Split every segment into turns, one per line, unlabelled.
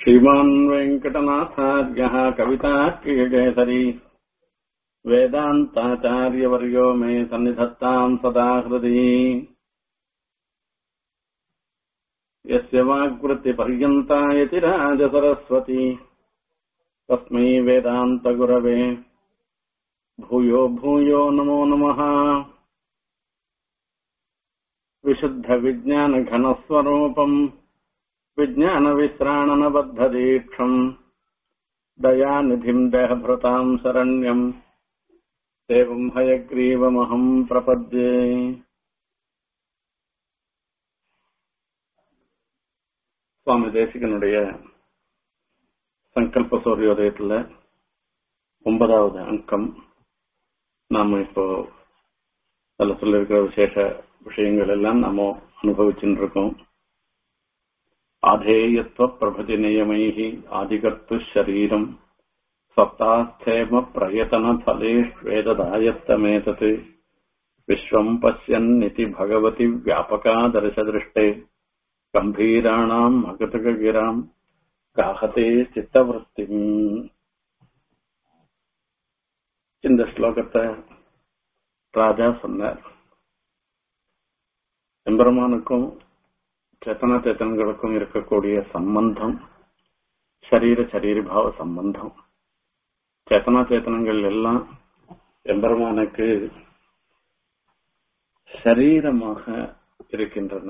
श्रीमान् वेङ्कटनाथार्यः कवितार्किकेसरी वेदान्ताचार्यवर्यो मे सन्निधत्ताम् सदा हृदि यस्य वाग्वृत्तिपर्यन्ता यतिराजसरस्वती तस्मै वेदान्तगुरवे भूयो भूयो नमो नमः विशुद्धविज्ञानघनस्वरूपम् विज्ञानविश्राणनबद्धदीक्षम् दयानिधिम् देहभृताम् शरण्यम् एवम् हयग्रीवमहम् प्रपद्ये சுவாமி தேசிகனுடைய சங்கல்ப சூரியோதயத்துல ஒன்பதாவது அங்கம் நாம இப்போ அதில் சொல்லிருக்கிற விசேஷ விஷயங்கள் எல்லாம் நாம அனுபவிச்சுட்டு இருக்கோம் ஆதேயத்துவ பிரபதி நியமைः ஆதிகர்த்து சரீரம் சப்தாஸ்தேம பிரயத்தன ஃபலேஷ்வேததாயத்தமேதத் விஸ்வம் பசியன்னிதி பகவதி வியாபகாதர்சதிருஷ்டே கம்பீராணாம் அகதகிராம் காகதே சித்தவருத்திம் இந்த ஸ்லோகத்தை ராஜா சொன்னார் எம்பெருமானுக்கும் சேத்தன சேத்தன்களுக்கும் இருக்கக்கூடிய சம்பந்தம் சரீர சரீரபாவ சம்பந்தம் சேத்தனா சேத்தனங்கள் எல்லாம் எம்பெருமானுக்கு சரீரமாக இருக்கின்றன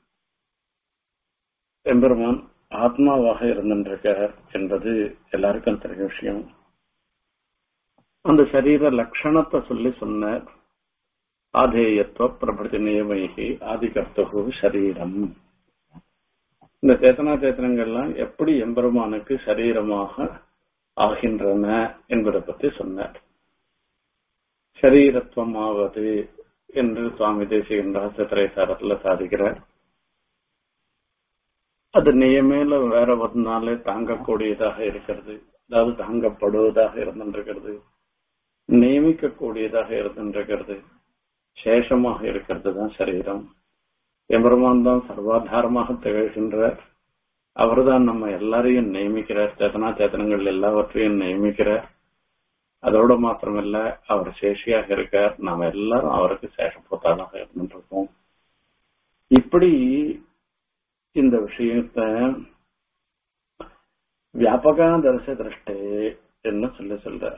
எம்பெருமான் ஆத்மாவாக இருந்திருக்கார் என்பது எல்லாருக்கும் தெரிஞ்ச விஷயம் அந்த சரீர லட்சணத்தை சொல்லி சொன்னார் ஆதேயத்துவ பிரபதி நியமைகி ஆதிகர்த்தகு சரீரம் இந்த சேத்தனா சேத்தனங்கள்லாம் எப்படி எம்பெருமானுக்கு சரீரமாக ஆகின்றன என்பதை பற்றி சொன்னார் சரீரத்துவம் ஆவது என்று சுவாமி தேசிகன் ரகசிய சாரத்துல சாதிக்கிறார் அது நியமேல வேற ஒருனாலே தாங்கக்கூடியதாக இருக்கிறது அதாவது தாங்கப்படுவதாக இருந்திருக்கிறது நியமிக்கக்கூடியதாக இருந்திருக்கிறது சேஷமாக இருக்கிறது தான் சரீரம் எம்பெருமான் தான் சர்வாதாரமாக திகழ்கின்றார் அவர்தான் நம்ம எல்லாரையும் நியமிக்கிறார் சேதனா சேத்தனங்கள் எல்லாவற்றையும் நியமிக்கிறார் அதோட மாத்திரமல்ல அவர் சேஷியாக இருக்கார் நாம எல்லாரும் அவருக்கு சேஷப்போத்தாளாக இருந்துருக்கோம் இப்படி இந்த விஷயத்த வியாபகாதர்ச திருஷ்டே என்ன சொல்லி சொல்றார்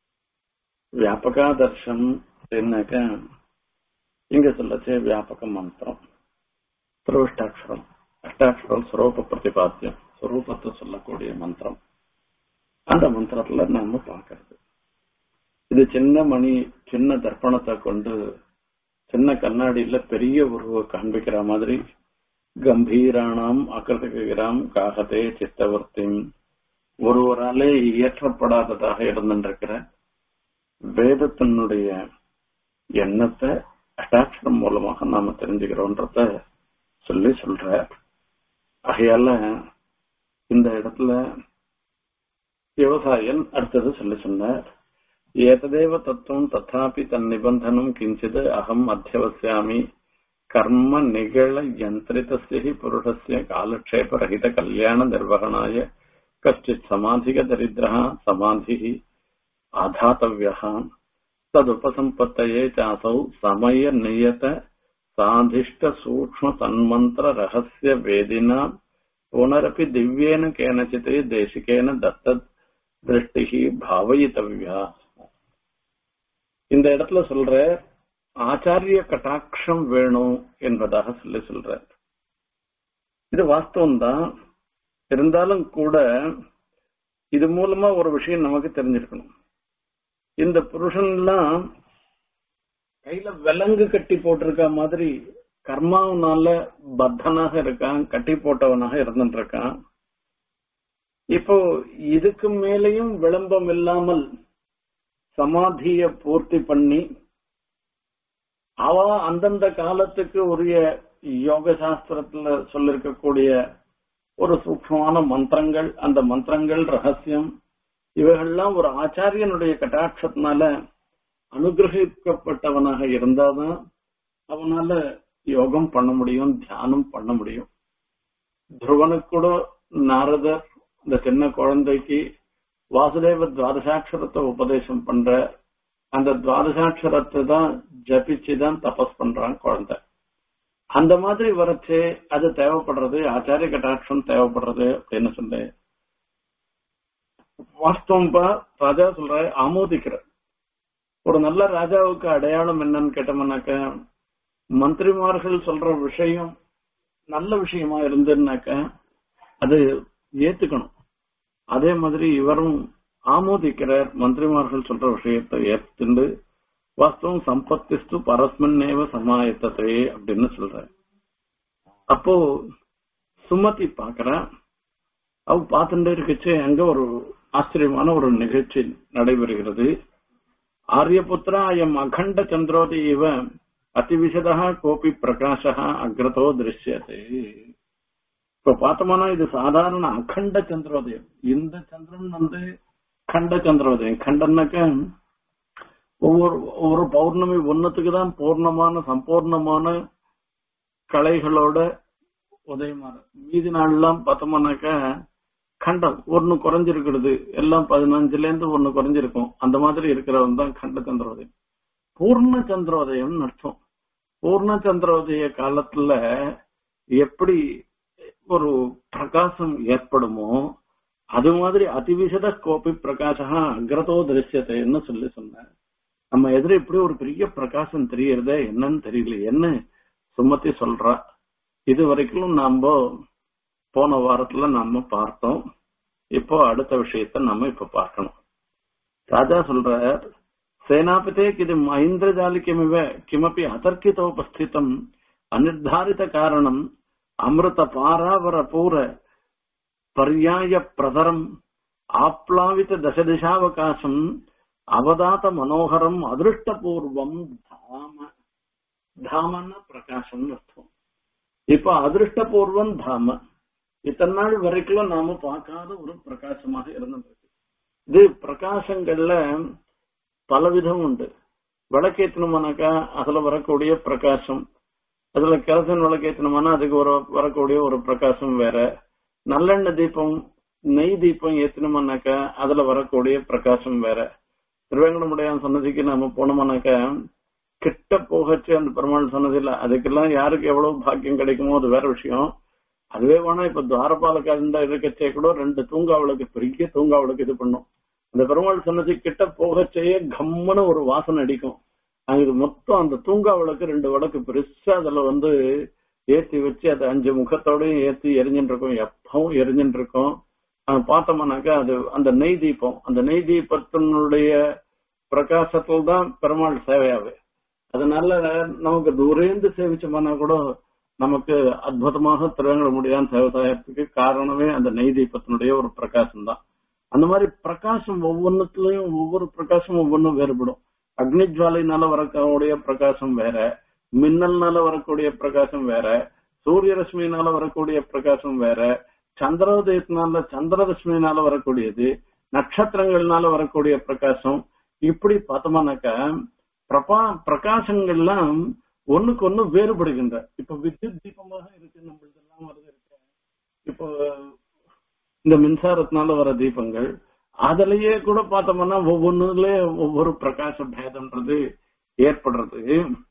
வியாபகாதர்ஷம் என்னக்க இங்க சொல்லச்சே வியாபக மந்திரம் திருவிஷ்டாட்சரம் அஷ்டாட்சரம் ஸ்வரூப பிரதிபாத்தியம் ஸ்வரூபத்தை சொல்லக்கூடிய மந்திரம் அந்த மந்திரத்துல நாம பாக்குறது இது சின்ன மணி சின்ன தர்ப்பணத்தை கொண்டு சின்ன கண்ணாடியில பெரிய உருவ காண்பிக்கிற மாதிரி கம்பீரானாம் அகிருதகிராம் காகதே சித்தவர்த்தியும் ஒருவராலே இயற்றப்படாததாக இருந்திருக்கிற வேதத்தினுடைய எண்ணத்தை அட்டாட்சரம் மூலமாக நாம தெரிஞ்சுக்கிறோன்றத சொல்லி சொல்ற ஆகையால இந்த இடத்துல விவசாயன் அடுத்தது சொல்லி சொன்னார் ஏததேவ தத்துவம் தத்தாபி தன் நிபந்தனம் கிஞ்சித் அகம் அத்தியவசியாமி கர்ம நிகழ யந்திரிதஸ்ய புருஷஸ்ய காலக்ஷேபரஹித கல்யாண நிர்வகணாய கஷ்டித் சமாதிக தரித்திரः சமாதிः ஆதாத்தவ்யः तदुपसम्पत्तये चासौ समय नियत साधिष्ट सूक्ष्म तन्मन्त्र रहस्य वेदिना पुनरपि दिव्येन केनचित् देशिकेन दत्त दृष्टिः भावयितव्या இந்த இடத்துல சொல்ற ஆச்சாரிய கட்டாட்சம் வேணும் என்பதாக சொல்லி சொல்ற இது வாஸ்தவம் தான் இருந்தாலும் கூட இது மூலமா ஒரு விஷயம் நமக்கு தெரிஞ்சிருக்கணும் இந்த புருஷன் எல்லாம் கையில விலங்கு கட்டி போட்டிருக்க மாதிரி கர்மாவனால பத்தனாக இருக்கான் கட்டி போட்டவனாக இருந்துட்டு இருக்கான் இப்போ இதுக்கு மேலையும் விளம்பம் இல்லாமல் சமாதிய பூர்த்தி பண்ணி அவ அந்தந்த காலத்துக்கு உரிய யோக சாஸ்திரத்துல சொல்லிருக்கக்கூடிய ஒரு சூக்மமான மந்திரங்கள் அந்த மந்திரங்கள் ரகசியம் இவைகள்லாம் ஒரு ஆச்சாரியனுடைய கட்டாட்சத்தினால அனுகிரகிக்கப்பட்டவனாக இருந்தாதான் அவனால யோகம் பண்ண முடியும் தியானம் பண்ண முடியும் துருவனுக்கு கூட நாரதர் இந்த சின்ன குழந்தைக்கு வாசுதேவ துவாதசாட்சரத்தை உபதேசம் பண்ற அந்த துவாதசாட்சரத்தை தான் ஜபிச்சு தான் தபஸ் பண்றான் குழந்தை அந்த மாதிரி வரச்சு அது தேவைப்படுறது ஆச்சாரிய கட்டாட்சம் தேவைப்படுறது அப்படின்னு சொல்லு வாஸ்தவம்பா ராஜா சொல்ற ஆமோதிக்கிற ஒரு நல்ல ராஜாவுக்கு அடையாளம் என்னன்னு கேட்டோம்னாக்க மந்திரிமார்கள் சொல்ற விஷயம் நல்ல விஷயமா இருந்துன்னாக்க அது ஏத்துக்கணும் அதே மாதிரி இவரும் ஆமோதிக்கிறார் மந்திரிமார்கள் சொல்ற விஷயத்தை ஏத்துண்டு வாஸ்தவம் சம்பத்திஸ்து பரஸ்மன்னேவ சமாயத்தத்தை அப்படின்னு சொல்ற அப்போ சுமதி பாக்குற அவ பார்த்துட்டு இருக்கச்சு அங்க ஒரு ஆச்சரியமான ஒரு நிகழ்ச்சி நடைபெறுகிறது ஆரியபுத்திரா அயம் அகண்ட சந்திரோதி இவ அதிவிசதா கோபி பிரகாஷா அக்ரதோ திருஷ்யத்தை இப்ப பார்த்தோம்னா இது சாதாரண அகண்ட சந்திரோதயம் இந்த சந்திரன் வந்து கண்ட சந்திரோதயம் கண்டன்னாக்க ஒவ்வொரு ஒவ்வொரு பௌர்ணமி ஒன்னத்துக்கு தான் பூர்ணமான சம்பூர்ணமான கலைகளோட உதயமான மீதி நாள்லாம் பார்த்தோம்னாக்க கண்டம் ஒன்னு குறைஞ்சிருக்கிறது எல்லாம் பதினஞ்சுல இருந்து ஒன்னு குறைஞ்சிருக்கும் அந்த மாதிரி இருக்கிறவன் தான் கண்ட சந்திரோதயம் பூர்ண சந்திரோதயம் அர்த்தம் பூர்ண சந்திரோதய காலத்துல எப்படி ஒரு பிரகாசம் ஏற்படுமோ அது மாதிரி அதிவிசத கோபி பிரகாசா அக்ரதோ திருஷ்யத்தைன்னு சொல்லி சொன்ன நம்ம எதிர இப்படி ஒரு பெரிய பிரகாசம் தெரியறதே என்னன்னு தெரியல என்ன சுமத்தி சொல்றா இது வரைக்கும் நாம போன வாரத்துல நாம பார்த்தோம் இப்போ அடுத்த விஷயத்த நம்ம இப்ப பார்க்கணும் ராஜா சொல்ற சேனாபதே கிது ஐந்திரஜாலிக்கமிவ கிமப்பி அதர்க்கிதோபஸ்திதம் அனிர்தாரித காரணம் அமிர்த பாராவர பூர பர்யாய பிரதரம் ஆப்ளாவித தசதிசாவகாசம் அவதாத மனோகரம் அதிருஷ்டபூர்வம் தாம தாமன பிரகாசம் அர்த்தம் இப்ப அதிருஷ்டபூர்வம் தாம இத்தனை நாள் வரைக்கும் நாம பார்க்காத ஒரு பிரகாசமாக இருந்திருக்கு இது பிரகாசங்கள்ல பலவிதம் உண்டு விளக்கேற்றணுமானாக்கா அதுல வரக்கூடிய பிரகாசம் அதுல கரசன் விளக்கேற்றணுமானா அதுக்கு ஒரு வரக்கூடிய ஒரு பிரகாசம் வேற நல்லெண்ணெய் தீபம் நெய் தீபம் ஏத்தணுமானாக்கா அதுல வரக்கூடிய பிரகாசம் வேற திருவேங்கடமுடையான் சன்னதிக்கு நாம போனோம்னாக்கா கிட்ட போகச்சு அந்த பெருமாள் சன்னதியில அதுக்கெல்லாம் யாருக்கு எவ்வளவு பாக்கியம் கிடைக்குமோ அது வேற விஷயம் அதுவே வேணா இப்ப துவாரபாலக்காரன் இருக்கச்சே கூட ரெண்டு தூங்காவளுக்கு பெரிய தூங்காவளுக்கு இது பண்ணும் அந்த பெருமாள் சன்னதி கிட்ட போகச்சேயே கம்முன்னு ஒரு வாசனை அடிக்கும் அங்க மொத்தம் அந்த தூங்காவளுக்கு ரெண்டு வழக்கு பெருசா அதுல வந்து ஏத்தி வச்சு அது அஞ்சு முகத்தோடயும் ஏத்தி எரிஞ்சுட்டு இருக்கும் எப்பவும் எரிஞ்சுட்டு இருக்கும் பார்த்தோம்னாக்கா அது அந்த நெய் தீபம் அந்த நெய் தீபத்தினுடைய பிரகாசத்தில் தான் பெருமாள் சேவையாவே அதனால நமக்கு தூரேந்து சேவிச்சோம்னா கூட நமக்கு அற்புதமாக திருவேங்கட முடியாத சேவதாயத்துக்கு காரணமே அந்த நெய் தீபத்தினுடைய ஒரு பிரகாசம் தான் அந்த மாதிரி பிரகாசம் ஒவ்வொன்றுலயும் ஒவ்வொரு பிரகாசம் ஒவ்வொன்றும் வேறுபடும் அக்னி ஜுவாலையினால வரக்கூடிய பிரகாசம் வேற மின்னல்னால வரக்கூடிய பிரகாசம் வேற சூரிய ரஷ்மியினால வரக்கூடிய பிரகாசம் வேற சந்திரோதயத்தினால சந்திரரஷ்மியினால வரக்கூடியது நட்சத்திரங்கள்னால வரக்கூடிய பிரகாசம் இப்படி பார்த்தோம்னாக்கா பிரபா பிரகாசங்கள்லாம் ஒண்ணுக்கு ஒண்ணு வேறுபடுகின்ற இப்ப வித்யுத் தீபமாக இருக்கு நம்மளுக்கெல்லாம் வருது இருக்கு இப்போ இந்த மின்சாரத்தினால வர தீபங்கள் அதுலயே கூட பார்த்தோம்னா ஒவ்வொன்றுல ஒவ்வொரு பிரகாச பேதம்ன்றது ஏற்படுறது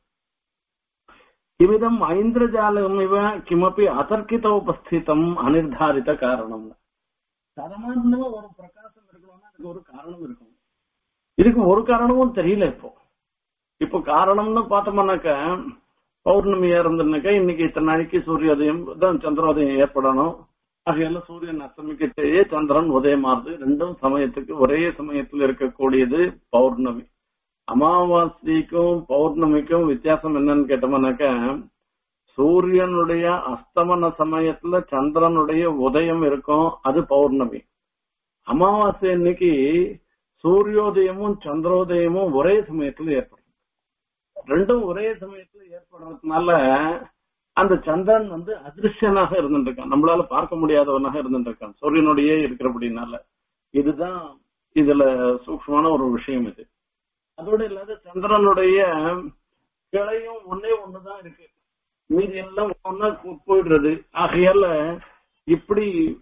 இவ்விதம் ஐந்திரஜாலம் இவ கிமப்பி அதர்க்கிதோபஸ்திதம் அனிர்தாரித காரணம் சாதாரணமா ஒரு பிரகாசம் இருக்கணும்னா அதுக்கு ஒரு காரணம் இருக்கும் இதுக்கு ஒரு காரணமும் தெரியல இப்போ இப்போ காரணம்னு பார்த்தோம்னாக்க பௌர்ணமியா இருந்ததுனாக்கா இன்னைக்கு இத்தனை நாளைக்கு சூரியோதயம் தான் சந்திரோதயம் ஏற்படணும் ஆகையால சூரியன் அஸ்தமிக்கச்சேயே சந்திரன் உதயமாறுது ரெண்டும் சமயத்துக்கு ஒரே சமயத்தில் இருக்கக்கூடியது பௌர்ணமி அமாவாசைக்கும் பௌர்ணமிக்கும் வித்தியாசம் என்னன்னு கேட்டோம்னாக்கா சூரியனுடைய அஸ்தமன சமயத்துல சந்திரனுடைய உதயம் இருக்கும் அது பௌர்ணமி அமாவாசை அன்னைக்கு சூரியோதயமும் சந்திரோதயமும் ஒரே சமயத்துல ஏற்படும் ரெண்டும் ஒரே சமயத்துல ஏற்படுறதுனால அந்த சந்திரன் வந்து அதிருஷ்யனாக இருந்துட்டு இருக்கான் நம்மளால பார்க்க முடியாதவனாக இருந்துட்டு இருக்கான் சூரியனுடைய இருக்கிறபடினால இதுதான் இதுல சூக்ஷ்மமான ஒரு விஷயம் இது அதோட இல்லாத சந்திரனுடைய கிளையும் ஒன்னே ஒண்ணுதான் இருக்கு மீதி எல்லாம் ஒன்னா போயிடுறது ஆகையால இப்படி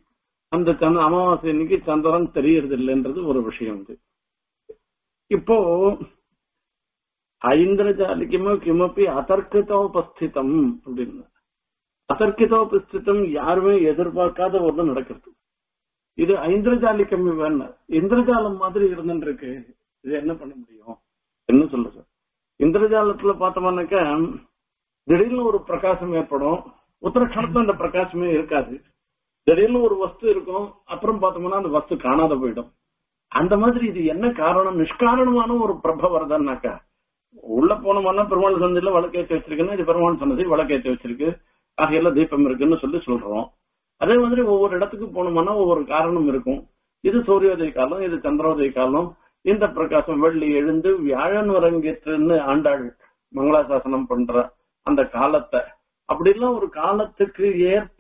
அந்த சந்திர அமாவாசை இன்னைக்கு சந்திரன் தெரியறது இல்லைன்றது ஒரு விஷயம் இது இப்போ ஐந்திரஜாலிக்குமோ கிமப்பி அதர்க்கிதோபஸ்திதம் அப்படின்னு அதர்க்கிதோபஸ்திதம் யாருமே எதிர்பார்க்காத ஒண்ணு நடக்கிறது இது ஐந்திரஜாலிக்கம் வேணும் இந்திரஜாலம் மாதிரி இருந்துட்டு இருக்கு இது என்ன பண்ண முடியும் என்ன சொல்லுங்க இந்திரஜாலத்துல பார்த்தோம்னாக்க திடீர்னு ஒரு பிரகாசம் ஏற்படும் உத்தரக்ஷணத்துல அந்த பிரகாசமே இருக்காது திடீர்னு ஒரு வஸ்து இருக்கும் அப்புறம் பார்த்தோம்னா அந்த வஸ்து காணாத போயிடும் அந்த மாதிரி இது என்ன காரணம் நிஷ்காரணமான ஒரு பிரப வருதுன்னாக்கா உள்ள போனோம்னா பெருமாள் சந்தையில வழக்கேற்றி வச்சிருக்குன்னா இது பெருமாள் சன்னதி வழக்கேற்றி வச்சிருக்கு ஆகையில தீபம் இருக்குன்னு சொல்லி சொல்றோம் அதே மாதிரி ஒவ்வொரு இடத்துக்கு போனோம்னா ஒவ்வொரு காரணம் இருக்கும் இது சூரியோதய காலம் இது சந்திரோதய காலம் இந்த பிரகாசம் வெள்ளி எழுந்து வியாழன் வரங்கேற்றுன்னு ஆண்டாள் மங்களாசாசனம் பண்ற அந்த காலத்தை அப்படிலாம் ஒரு காலத்துக்கு ஏற்ப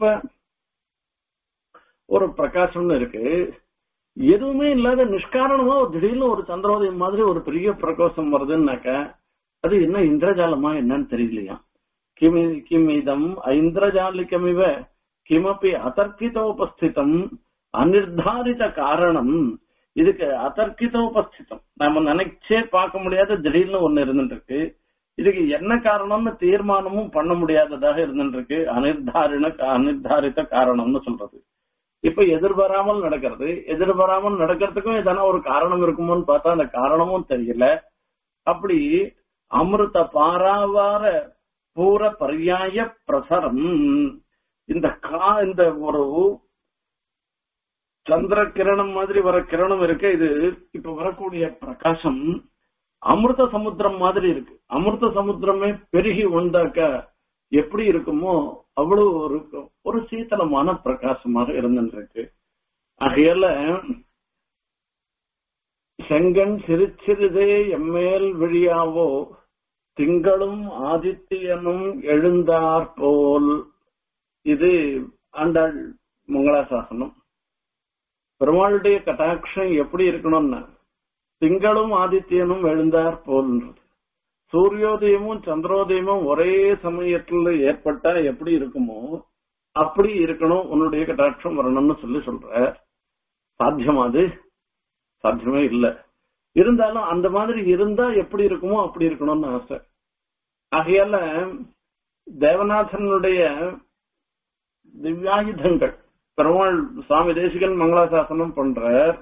ஒரு பிரகாசம்னு இருக்கு எதுவுமே இல்லாத நிஷ்காரணமா ஒரு திடீர்னு ஒரு சந்திரோதயம் மாதிரி ஒரு பெரிய பிரகாசம் வருதுன்னாக்க அது என்ன இந்திரஜாலமா என்னன்னு தெரியலையா கிமி கிமிதம் ஐந்திரஜாலிகமிவ கிமப்பி அதர்க்கிதோபஸ்திதம் அனிர்தாரித காரணம் இதுக்கு அதர்க்கிதோபஸ்திதம் நாம நினைச்சே பார்க்க முடியாத திடீர்னு ஒண்ணு இருந்துட்டு இருக்கு இதுக்கு என்ன காரணம்னு தீர்மானமும் பண்ண முடியாததாக இருந்துட்டு இருக்கு அனிர்தாரின அனிர்தாரித காரணம்னு சொல்றது இப்ப எதிர்பாராமல் நடக்கிறது எதிர்பாராமல் நடக்கிறதுக்கும் எதனா ஒரு காரணம் இருக்குமோன்னு பார்த்தா அந்த காரணமும் தெரியல அப்படி அமிர்த பாராவார பூர பர்யாய பிரசரம் இந்த கா இந்த ஒரு சந்திர கிரணம் மாதிரி வர கிரணம் இருக்கு இது இப்ப வரக்கூடிய பிரகாசம் அமிர்த சமுத்திரம் மாதிரி இருக்கு அமிர்த சமுத்திரமே பெருகி வந்தாக்க எப்படி இருக்குமோ அவ்வளவு ஒரு ஒரு சீத்தளமான பிரகாசமாக இருந்துருக்கு ஆகையால செங்கன் சிறுச்சிறிதே எம்மேல் விழியாவோ திங்களும் ஆதித்யனும் எழுந்தார் போல் இது ஆண்டாள் மங்களாசாசனம் பெருமாளுடைய கட்டாட்சம் எப்படி இருக்கணும்னா திங்களும் ஆதித்யனும் எழுந்தார் போல்ன்றது சூரியோதயமும் சந்திரோதயமும் ஒரே சமயத்துல ஏற்பட்டா எப்படி இருக்குமோ அப்படி இருக்கணும் உன்னுடைய கட்டாட்சம் வரணும்னு சொல்லி சொல்ற சாத்தியமா அது சாத்தியமே இல்ல இருந்தாலும் அந்த மாதிரி இருந்தா எப்படி இருக்குமோ அப்படி இருக்கணும்னு ஆசை ஆகையால தேவநாதனுடைய திவ்யாயுதங்கள் பெருமாள் சுவாமி தேசிகன் மங்களாசாசனம் பண்ற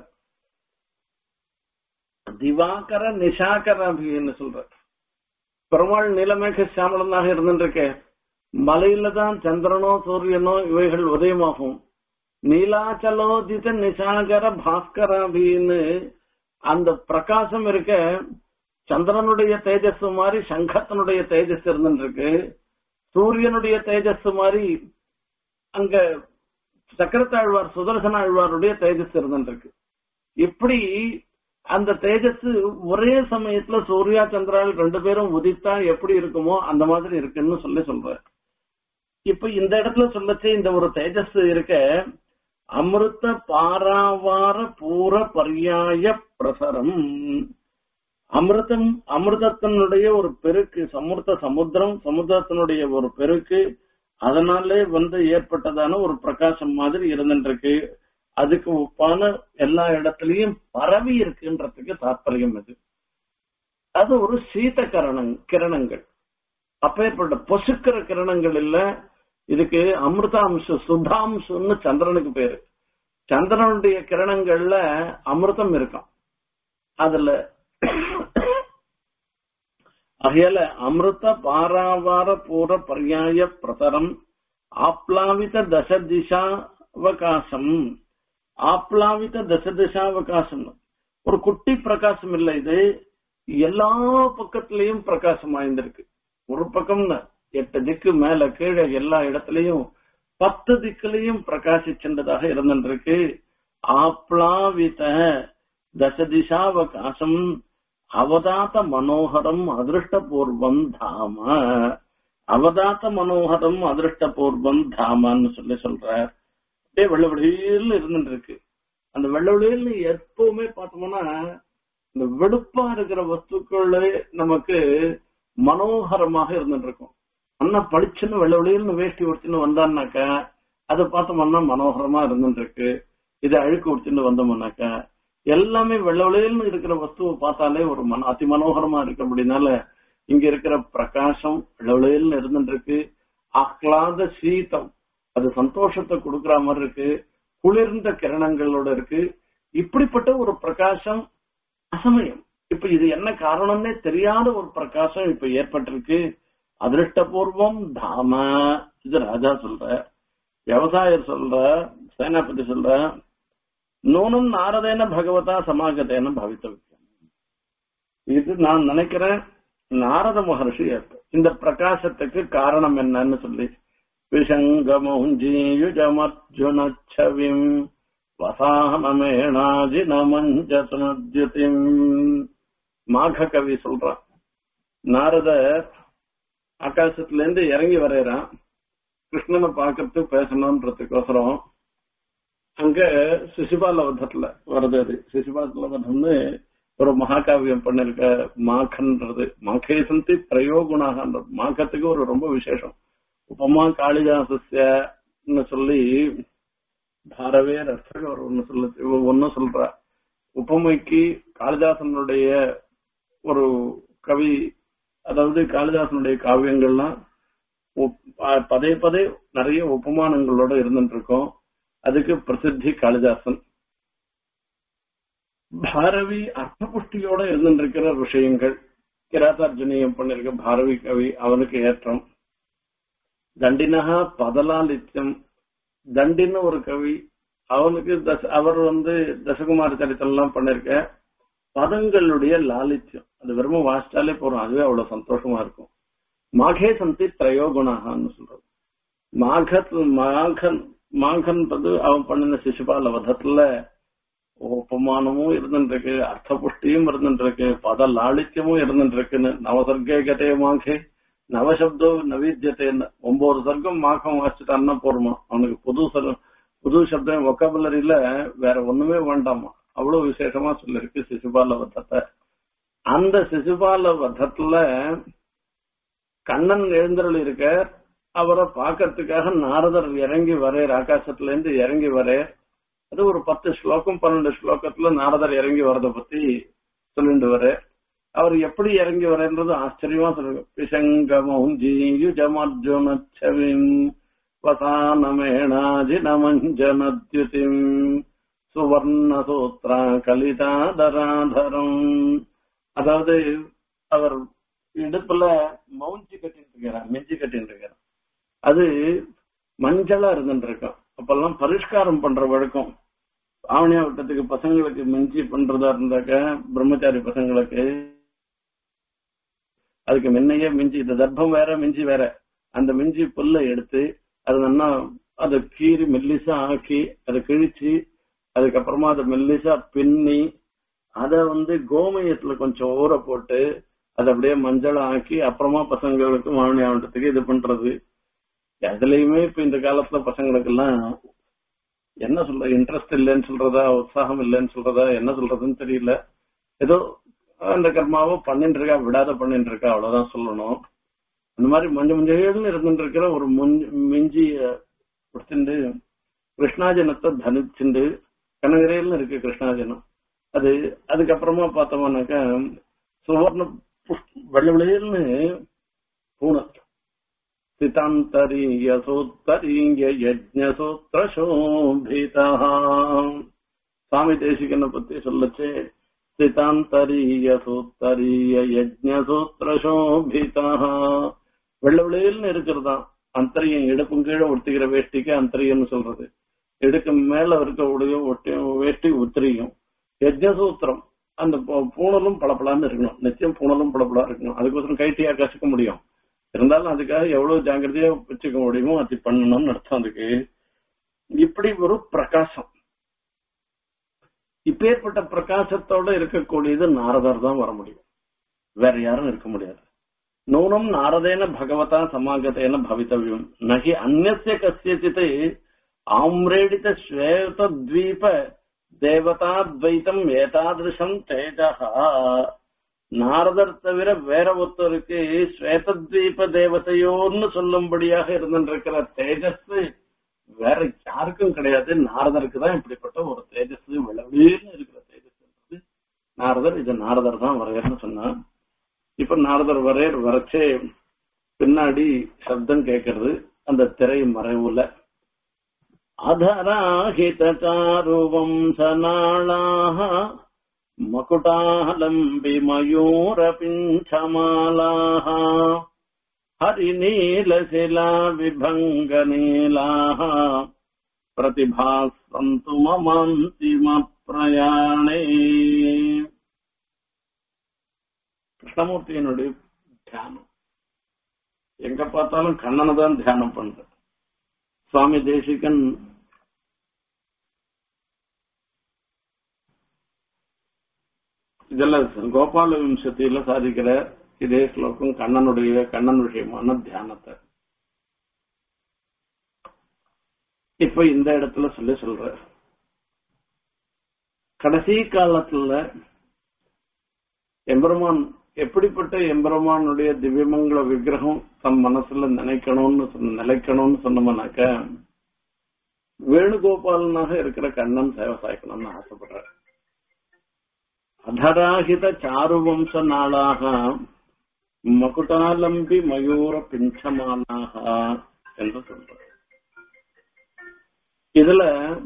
திவாகர நிஷாகர அப்படின்னு சொல்ற பெருமாள் நீலமேக சாமலனாக இருந்துருக்க மலையில தான் சந்திரனோ சூரியனோ இவைகள் உதயமாகும் நீலாச்சலோதித நிஷாகர பாஸ்கராபின்னு அந்த பிரகாசம் இருக்க சந்திரனுடைய தேஜஸ் மாதிரி சங்கத்தனுடைய தேஜஸ் இருந்துருக்கு சூரியனுடைய தேஜஸ் மாதிரி அங்க சக்கரத்தாழ்வார் சுதர்சன ஆழ்வாருடைய தேஜஸ் இருந்துருக்கு இப்படி அந்த தேஜஸ் ஒரே சமயத்துல சூர்யா சந்திரால் ரெண்டு பேரும் உதித்தா எப்படி இருக்குமோ அந்த மாதிரி இருக்குன்னு சொல்லி சொல்ற இப்ப இந்த இடத்துல சொல்லச்சே இந்த ஒரு தேஜஸ் இருக்க அமிர்த பாராவார பூர பர்யாய பிரசரம் அமிர்தம் அமிர்தத்தினுடைய ஒரு பெருக்கு சமுர்த்த சமுத்திரம் சமுத்திரத்தினுடைய ஒரு பெருக்கு அதனாலே வந்து ஏற்பட்டதான ஒரு பிரகாசம் மாதிரி இருந்துருக்கு அதுக்கு ஒப்பான எல்லா இடத்துலயும் பரவி இருக்குன்றதுக்கு தாற்பயம் இது அது ஒரு சீத கரணங் கிரணங்கள் அப்பேற்பட்ட பொசுக்கிற கிரணங்கள் இல்ல இதுக்கு அமிர்தாம்சம் சுதாம்சம்னு சந்திரனுக்கு பேரு சந்திரனுடைய கிரணங்கள்ல அமிர்தம் இருக்கும் அதுல அகையால அமிர்த பாராவார பூர பர்யாய பிரசரம் ஆப்லாவித தச திசாவகாசம் ஆப்லாவித தச திசாவகாசம் ஒரு குட்டி பிரகாசம் இல்ல இது எல்லா பக்கத்திலையும் பிரகாசம் வாய்ந்திருக்கு ஒரு பக்கம்னு எட்டு திக்கு மேல கீழே எல்லா இடத்துலயும் பத்து திக்குலையும் பிரகாசிச்சென்றதாக இருந்திருக்கு ஆப்லாவித தச திசாவகாசம் அவதாத்த மனோகரம் அதிருஷ்டபூர்வம் தாம அவதாத்த மனோகரம் அதிருஷ்டபூர்வம் தாமான்னு சொல்லி சொல்றார் அப்படியே வெள்ள வெளியில் இருந்துட்டு இருக்கு அந்த வெள்ள வெளியில் எப்பவுமே பார்த்தோம்னா இந்த வெளுப்பா இருக்கிற வஸ்துக்களே நமக்கு மனோகரமாக இருந்துட்டு இருக்கும் அண்ணா படிச்சுன்னு வெள்ள வெளியில் வேஷ்டி உடுத்தின்னு வந்தான்னாக்கா அதை பார்த்தோம்னா மனோகரமா இருந்துட்டு இருக்கு இதை அழுக்கு உடிச்சுட்டு வந்தோம்னாக்கா எல்லாமே வெள்ள வெளியல்னு இருக்கிற வஸ்துவை பார்த்தாலே ஒரு மன அதி மனோகரமா இருக்கு அப்படின்னால இங்க இருக்கிற பிரகாசம் வெள்ள வெளியல்னு இருந்துட்டு இருக்கு ஆஹ்லாத சீதம் அது சந்தோஷத்தை கொடுக்கிற மாதிரி இருக்கு குளிர்ந்த கிரணங்களோட இருக்கு இப்படிப்பட்ட ஒரு பிரகாசம் அசமயம் இப்ப இது என்ன காரணம்னே தெரியாத ஒரு பிரகாசம் இப்ப ஏற்பட்டிருக்கு அதிருஷ்டபூர்வம் தாம இது ராஜா சொல்ற விவசாயர் சொல்ற சேனாபதி சொல்ற நூனும் நாரதேன பகவதா சமாகத்தேன பவித்தவியம் இது நான் நினைக்கிறேன் நாரத மகர்ஷி இந்த பிரகாசத்துக்கு காரணம் என்னன்னு சொல்லி விஷங்கமௌஞ்சீயுஜமர்ஜுனச்சவிம் வசானமேணாஜி நமஞ்சத்யுதிம் மாக கவி சொல்றான் நாரதர் ஆகாசத்துல இருந்து இறங்கி வரையறான் கிருஷ்ணனை பார்க்கறது பேசணும்ன்றதுக்கோசரம் அங்க சிசுபால வதத்துல வருது அது சிசுபால வதம்னு ஒரு மகாகாவியம் பண்ணிருக்க மாகன்றது மாகே சந்தி பிரயோகுணாகன்றது மாகத்துக்கு ஒரு ரொம்ப விசேஷம் உபமா காளிதாசஸ்யன்னு சொல்லி பாரவே ரசக ஒரு ஒண்ணு சொல்ல ஒன்னு சொல்ற உபமைக்கு காளிதாசனுடைய ஒரு கவி அதாவது காளிதாசனுடைய காவியங்கள்லாம் பதே பதே நிறைய உபமானங்களோட இருந்துட்டு இருக்கோம் அதுக்கு பிரசித்தி காளிதாசன் பாரவி அர்த்தபுஷ்டியோட இருந்துருக்கிற விஷயங்கள் கிராத்தார்ஜுனியம் பண்ணிருக்க பாரவி கவி அவனுக்கு ஏற்றம் தண்டினகா பதலாலித்யம் தண்டின்னு ஒரு கவி அவனுக்கு தச அவர் வந்து தசகுமார சரித்திரம் எல்லாம் பண்ணிருக்க பதங்களுடைய லாலித்யம் அது வெறும் வாசிச்சாலே போறோம் அதுவே அவ்வளவு சந்தோஷமா இருக்கும் மாகே சந்தி திரயோகுணான்னு சொல்றது மாகத் மாகன் மாகன்றது அவன் பண்ணின சிசுபால வதத்துல உபமானமும் இருந்துருக்கு அர்த்த புஷ்டியும் இருந்துருக்கு பத லாளித்யமும் இருந்துருக்குன்னு நவசர்க்கே கதே மாகே நவசப்தோ நவீத்தியத்தேன்னு ஒன்பது சர்க்கம் மாக்கம் வாசிச்சுட்டான்னா போருமா அவனுக்கு புது புது சப்தம் ஒக்கபுலரியில வேற ஒண்ணுமே வேண்டாமா அவ்வளவு விசேஷமா சொல்லிருக்கு சிசுபால வதத்தை அந்த சிசுபால வதத்துல கண்ணன் எழுந்தருள் இருக்க அவரை பாக்கிறதுக்காக நாரதர் இறங்கி வரேர் ஆகாசத்துல இருந்து இறங்கி வரேர் அது ஒரு பத்து ஸ்லோகம் பன்னெண்டு ஸ்லோகத்துல நாரதர் இறங்கி வரத பத்தி சொல்லிட்டு வர அவர் எப்படி இறங்கி வரன்றது ஆச்சரியமா சொல்லுங்க பிசங்கமும் ஜீயுஜமர்ஜுனச்சவிம் வசானமேணாஜி நமஞ்சனத்யுதிம் சுவர்ண சூத்ரா கலிதாதராதரம் அதாவது அவர் இடுப்புல மவுஞ்சி கட்டிட்டு இருக்கிறார் மிஞ்சி கட்டிட்டு இருக்கிறார் அது மஞ்சளா இருந்துட்டு இருக்கும் அப்பெல்லாம் பரிஷ்காரம் பண்ற வழக்கம் ஆவணியா வட்டத்துக்கு பசங்களுக்கு மிஞ்சி பண்றதா இருந்தாக்க பிரம்மச்சாரி பசங்களுக்கு அதுக்கு முன்னையே மிஞ்சி இந்த தர்ப்பம் வேற மிஞ்சி வேற அந்த மிஞ்சி புல்லை எடுத்து அது நல்லா அதை கீறி மெல்லிசா ஆக்கி அதை கிழிச்சு அதுக்கப்புறமா அதை மெல்லிசா பின்னி அதை வந்து கோமயத்துல கொஞ்சம் ஊற போட்டு அதை அப்படியே மஞ்சள் ஆக்கி அப்புறமா பசங்களுக்கு மாவணி ஆவட்டத்துக்கு இது பண்றது எதுலயுமே இப்ப இந்த காலத்துல பசங்களுக்கு எல்லாம் என்ன சொல்ற இன்ட்ரெஸ்ட் இல்லைன்னு சொல்றதா உற்சாகம் இல்லைன்னு சொல்றதா என்ன சொல்றதுன்னு தெரியல ஏதோ அந்த கர்மாவை பண்ணிட்டு இருக்கா விடாத பண்ணிட்டு இருக்கா அவ்வளவுதான் சொல்லணும் அந்த மாதிரி மஞ்ச மஞ்சள்னு இருந்துட்டு இருக்கிற ஒரு மிஞ்சிய கொடுத்துட்டு கிருஷ்ணாஜனத்தை தனிச்சுண்டு கனகரையில இருக்கு கிருஷ்ணாஜனம் அது அதுக்கப்புறமா பார்த்தோம்னாக்கா சுவர்ண வெள்ள வெளியல்னு பூனை சிதாந்தரீய சூத்தரீய யஜ்ஞசூத்திர சோபிதா சுவாமி தேசிகனை பத்தி சொல்லச்சு சிதாந்தரீய சூத்தரீய யஜ்ஞசூத்திர சோபிதா வெள்ள வெளியல்னு இருக்கிறதா அந்தரியம் இடுப்பும் கீழே ஒட்டிக்கிற வேஷ்டிக்கு அந்தரியம்னு சொல்றது இடுக்கு மேல இருக்கக்கூடிய ஒட்டி வேஷ்டி உத்திரியும் யஜ்ஞசூத்திரம் அந்த பூணலும் பளபளான்னு இருக்கணும் நிச்சயம் பூணலும் பளபளா இருக்கணும் அதுக்கோசரம் கைட்டியா கசிக்க முடியும் இருந்தாலும் அதுக்காக எவ்வளவு ஜாக்கிரதையா வச்சுக்க முடியுமோ அது பண்ணணும்னு அர்த்தம் அதுக்கு இப்படி ஒரு பிரகாசம் இப்பேற்பட்ட பிரகாசத்தோட இருக்கக்கூடியது நாரதர் தான் வர முடியும் வேற யாரும் இருக்க முடியாது நூனம் நாரதேன பகவதா சமாகத்தேன பவித்தவியம் நகி அந்நிய கசியச்சித் ஆம்ரேடித ஸ்வேத தீப தேவதாத்வைத்தம் ஏதாதிருஷம் தேஜகா நாரதர் தவிர வேற ஒருத்தருக்கு ஸ்வேதத்வீப தேவதையோன்னு சொல்லும்படியாக இருந்திருக்கிற தேஜஸ் வேற யாருக்கும் கிடையாது நாரதருக்கு தான் இப்படிப்பட்ட ஒரு தேஜஸ் விளவீர்னு இருக்கிற தேஜஸ் நாரதர் இது நாரதர் தான் வரையர்னு சொன்னார் இப்ப நாரதர் வரையர் வரைச்சே பின்னாடி சப்தம் கேட்கறது அந்த திரை மறைவுல अधराहितचारुवंशनाळाः मकुटालम्बिमयूरपिञ्छमालाः हरिनीलशिलाविभङ्गनीलाः प्रतिभासन्तु ममान्तिमप्रयाणे கிருஷ்ணமூர்த்தியினுடைய தியானம் எங்க பார்த்தாலும் கண்ணனை தான் தியானம் பண்ற சுவாமி தேசிகன் இதெல்லாம் கோபால விம்சத்தியில சாதிக்கிற இதே ஸ்லோகம் கண்ணனுடைய கண்ணன் விஷயமான தியானத்தை இப்ப இந்த இடத்துல சொல்லி சொல்ற கடைசி காலத்துல எம்பெருமான் எப்படிப்பட்ட எம்பெருமானுடைய திவ்யமங்கள விக்கிரகம் தம் மனசுல நினைக்கணும்னு சொன்ன- நிலைக்கணும்னு சொன்னோம்னாக்க வேணுகோபாலனாக இருக்கிற கண்ணன் சேவை சாய்க்கணும்னு ஆசைப்படுறார் அதராகித சாருவம்ச நாளாக மகுடாலம்பி மயூர பிஞ்சமானாக என்று சொல்றார் இதுல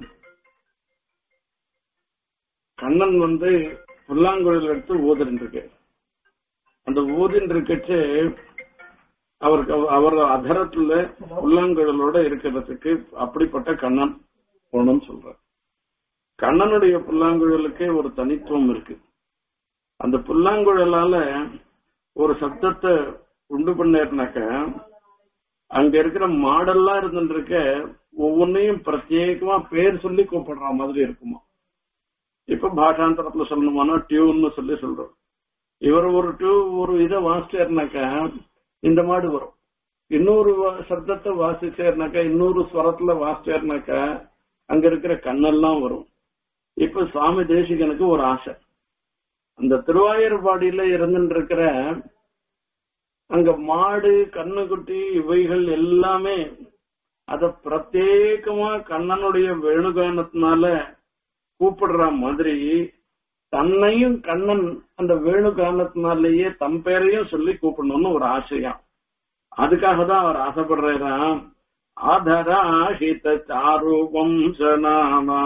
கண்ணன் வந்து புல்லாங்குழல் எடுத்து ஊதுன்னு இருக்கு அந்த ஊதின் இருக்கச்சு அவருக்கு அவர் அதரத்துல புல்லாங்குழலோட இருக்கிறதுக்கு அப்படிப்பட்ட கண்ணன் போகணும்னு சொல்றார் கண்ணனுடைய புல்லாங்குழலுக்கே ஒரு தனித்துவம் இருக்கு அந்த புல்லாங்குழலால ஒரு சப்தத்தை உண்டு பண்ணேர்னாக்க அங்க இருக்கிற மாடெல்லாம் இருந்துருக்க ஒவ்வொன்னையும் பிரத்யேகமா பேர் சொல்லி கூப்பிடுற மாதிரி இருக்குமா இப்ப பாஷாந்தரத்துல சொல்லணுமானா டியூன்னு சொல்லி சொல்றோம் இவர் ஒரு டியூ ஒரு இதை வாசிச்சாருனாக்கா இந்த மாடு வரும் இன்னொரு வா- சப்தத்தை வாசிச்சாருனாக்கா இன்னொரு ஸ்வரத்துல வாசிச்சாருனாக்கா அங்க இருக்கிற கண்ணெல்லாம் வரும் இப்ப சுவாமி தேசிகனுக்கு ஒரு ஆசை அந்த திருவாயூர்பாடியில இருந்துட்டு இருக்கிற அங்க மாடு கண்ணுக்குட்டி இவைகள் எல்லாமே அத பிரத்யேகமா கண்ணனுடைய வேணுகானத்தினால கூப்பிடுற மாதிரி தன்னையும் கண்ணன் அந்த வேணுகானத்தினாலேயே தம் பேரையும் சொல்லி கூப்பிடணும்னு ஒரு ஆசையாம் அதுக்காக தான் அவர் ஆசைப்படுறாராம் ஆதராஹித சாரு வம்சநாமா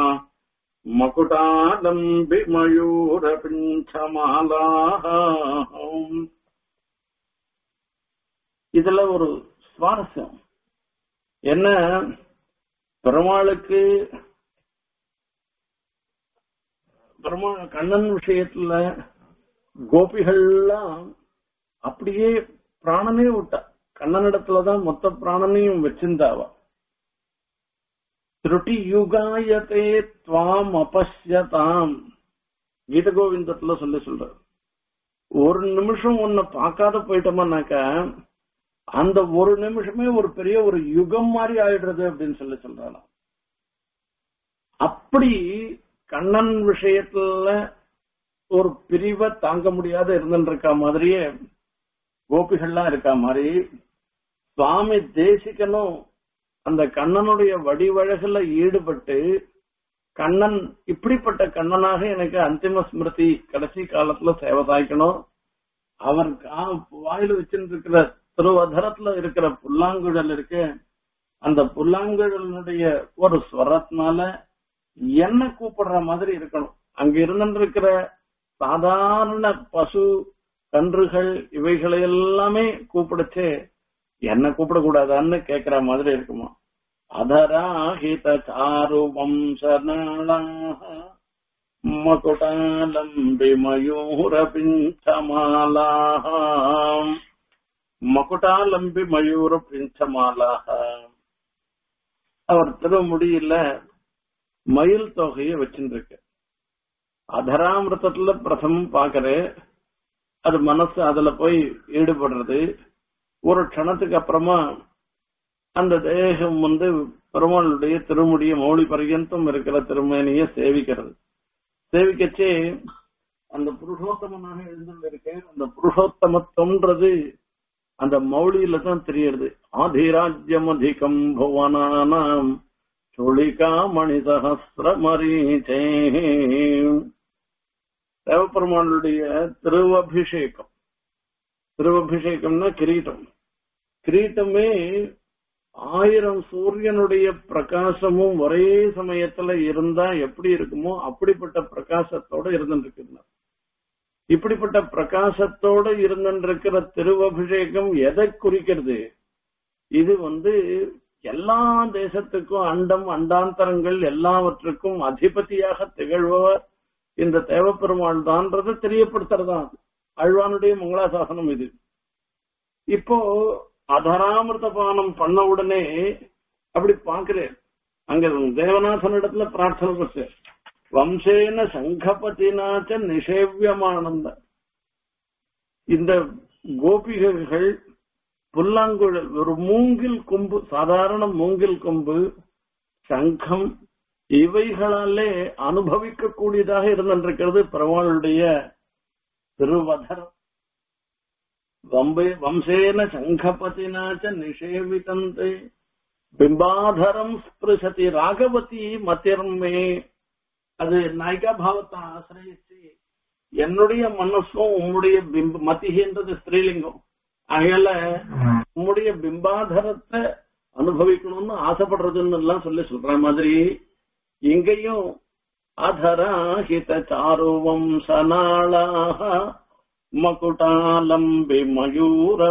மகுடாலம்பி மயூர பிஞ்சமாலா இதுல ஒரு சுவாரஸ்யம் என்ன பெருமாளுக்கு பெருமா கண்ணன் விஷயத்துல கோபிகள்லாம் அப்படியே பிராணனே விட்டா கண்ணனிடத்துலதான் மொத்த பிராணனையும் வச்சிருந்தாவா திருட்டி யுகாயத்தே துவாம் அபஷ்யதாம் கீத கோவிந்தத்துல சொல்லி சொல்ற ஒரு நிமிஷம் உன்னை பார்க்காத போயிட்டோம்னாக்கா அந்த ஒரு நிமிஷமே ஒரு பெரிய ஒரு யுகம் மாதிரி ஆயிடுறது அப்படின்னு சொல்லி சொல்றாங்க அப்படி கண்ணன் விஷயத்துல ஒரு பிரிவை தாங்க முடியாத இருந்துட்டு இருக்க மாதிரியே கோபிகள்லாம் இருக்கா மாதிரி சுவாமி தேசிகனும் அந்த கண்ணனுடைய வடிவழகுல ஈடுபட்டு கண்ணன் இப்படிப்பட்ட கண்ணனாக எனக்கு அந்திம ஸ்மிருதி கடைசி காலத்துல சேவை சாய்க்கணும் அவர் கா- வாயில வச்சுட்டு இருக்கிற திருவதரத்துல இருக்கிற புல்லாங்குழல் இருக்கு அந்த புல்லாங்குழலுடைய ஒரு ஸ்வரத்தினால என்ன கூப்பிடுற மாதிரி இருக்கணும் அங்க இருந்துட்டு இருக்கிற சாதாரண பசு கன்றுகள் இவைகளை எல்லாமே கூப்பிடுச்சு என்ன கூப்பிடக்கூடாதான்னு கேக்குற மாதிரி இருக்குமா அதராஹித சாரு வம்சநாளாக மகுடாலம்பி மயூர பிஞ்சமாலாக மகுடாலம்பி மயூர பிஞ்சமாலாக அவர் திருமுடியில மயில் தொகையை வச்சுருக்கு அதராமிரதத்துல பிரதமம் பாக்குறது அது மனசு அதுல போய் ஈடுபடுறது ஒரு க்ஷணத்துக்கு அப்புறமா அந்த தேகம் வந்து பெருமாளுடைய திருமுடிய மௌலி பர்யந்தம் இருக்கிற திருமேனிய சேவிக்கிறது சேவிக்கச்சே அந்த புருஷோத்தமனாக எழுந்துள்ள இருக்க அந்த புருஷோத்தமத்துவம்ன்றது அந்த மௌலியில தான் தெரியுது ஆதிராஜ்யம் அதிகம் புவனானாம் சுளிகா மணி சகசிரமரீச்சே தேவப்பெருமானுடைய திருவபிஷேகம் திருவபிஷேகம்னா கிரீட்டம் கிரீட்டமே ஆயிரம் சூரியனுடைய பிரகாசமும் ஒரே சமயத்துல இருந்தா எப்படி இருக்குமோ அப்படிப்பட்ட பிரகாசத்தோட இருந்துருக்கிறார் இப்படிப்பட்ட பிரகாசத்தோட இருந்திருக்கிற திருவபிஷேகம் எதை குறிக்கிறது இது வந்து எல்லா தேசத்துக்கும் அண்டம் அண்டாந்தரங்கள் எல்லாவற்றுக்கும் அதிபதியாக திகழ்பவர் இந்த தேவப்பெருமாள் தான்ன்றதை தெரியப்படுத்துறதா அழ்வானுடைய மங்களாசாசனம் இது இப்போ அதராமிருத பானம் பண்ண உடனே அப்படி பாக்குறேன் அங்க தேவநாதன் இடத்துல பிரார்த்தனை பண்ண வம்சேன சங்கபதினாச்ச நிஷேவியமானந்த இந்த கோபிகைகள் புல்லாங்குழல் ஒரு மூங்கில் கொம்பு சாதாரண மூங்கில் கொம்பு சங்கம் இவைகளாலே அனுபவிக்க கூடியதாக இருந்திருக்கிறது பெருமாளுடைய திருவதர் வம்பே வம்சேன சங்கபதினாச்ச நிஷேவிதந்தே பிம்பாதரம் ஸ்பிருசதி ராகவதி மத்திர்மே அது நாயிகா பாவத்தை ஆசிரியச்சு என்னுடைய மனசும் உம்முடைய பிம்ப மத்திகின்றது ஸ்திரீலிங்கம் ஆகையால உம்முடைய பிம்பாதரத்தை அனுபவிக்கணும்னு ஆசைப்படுறதுன்னு எல்லாம் சொல்லி சொல்ற மாதிரி இங்கேயும் அதராஹித சாருவம்சநாளாக மகுடாலம்பி மயூர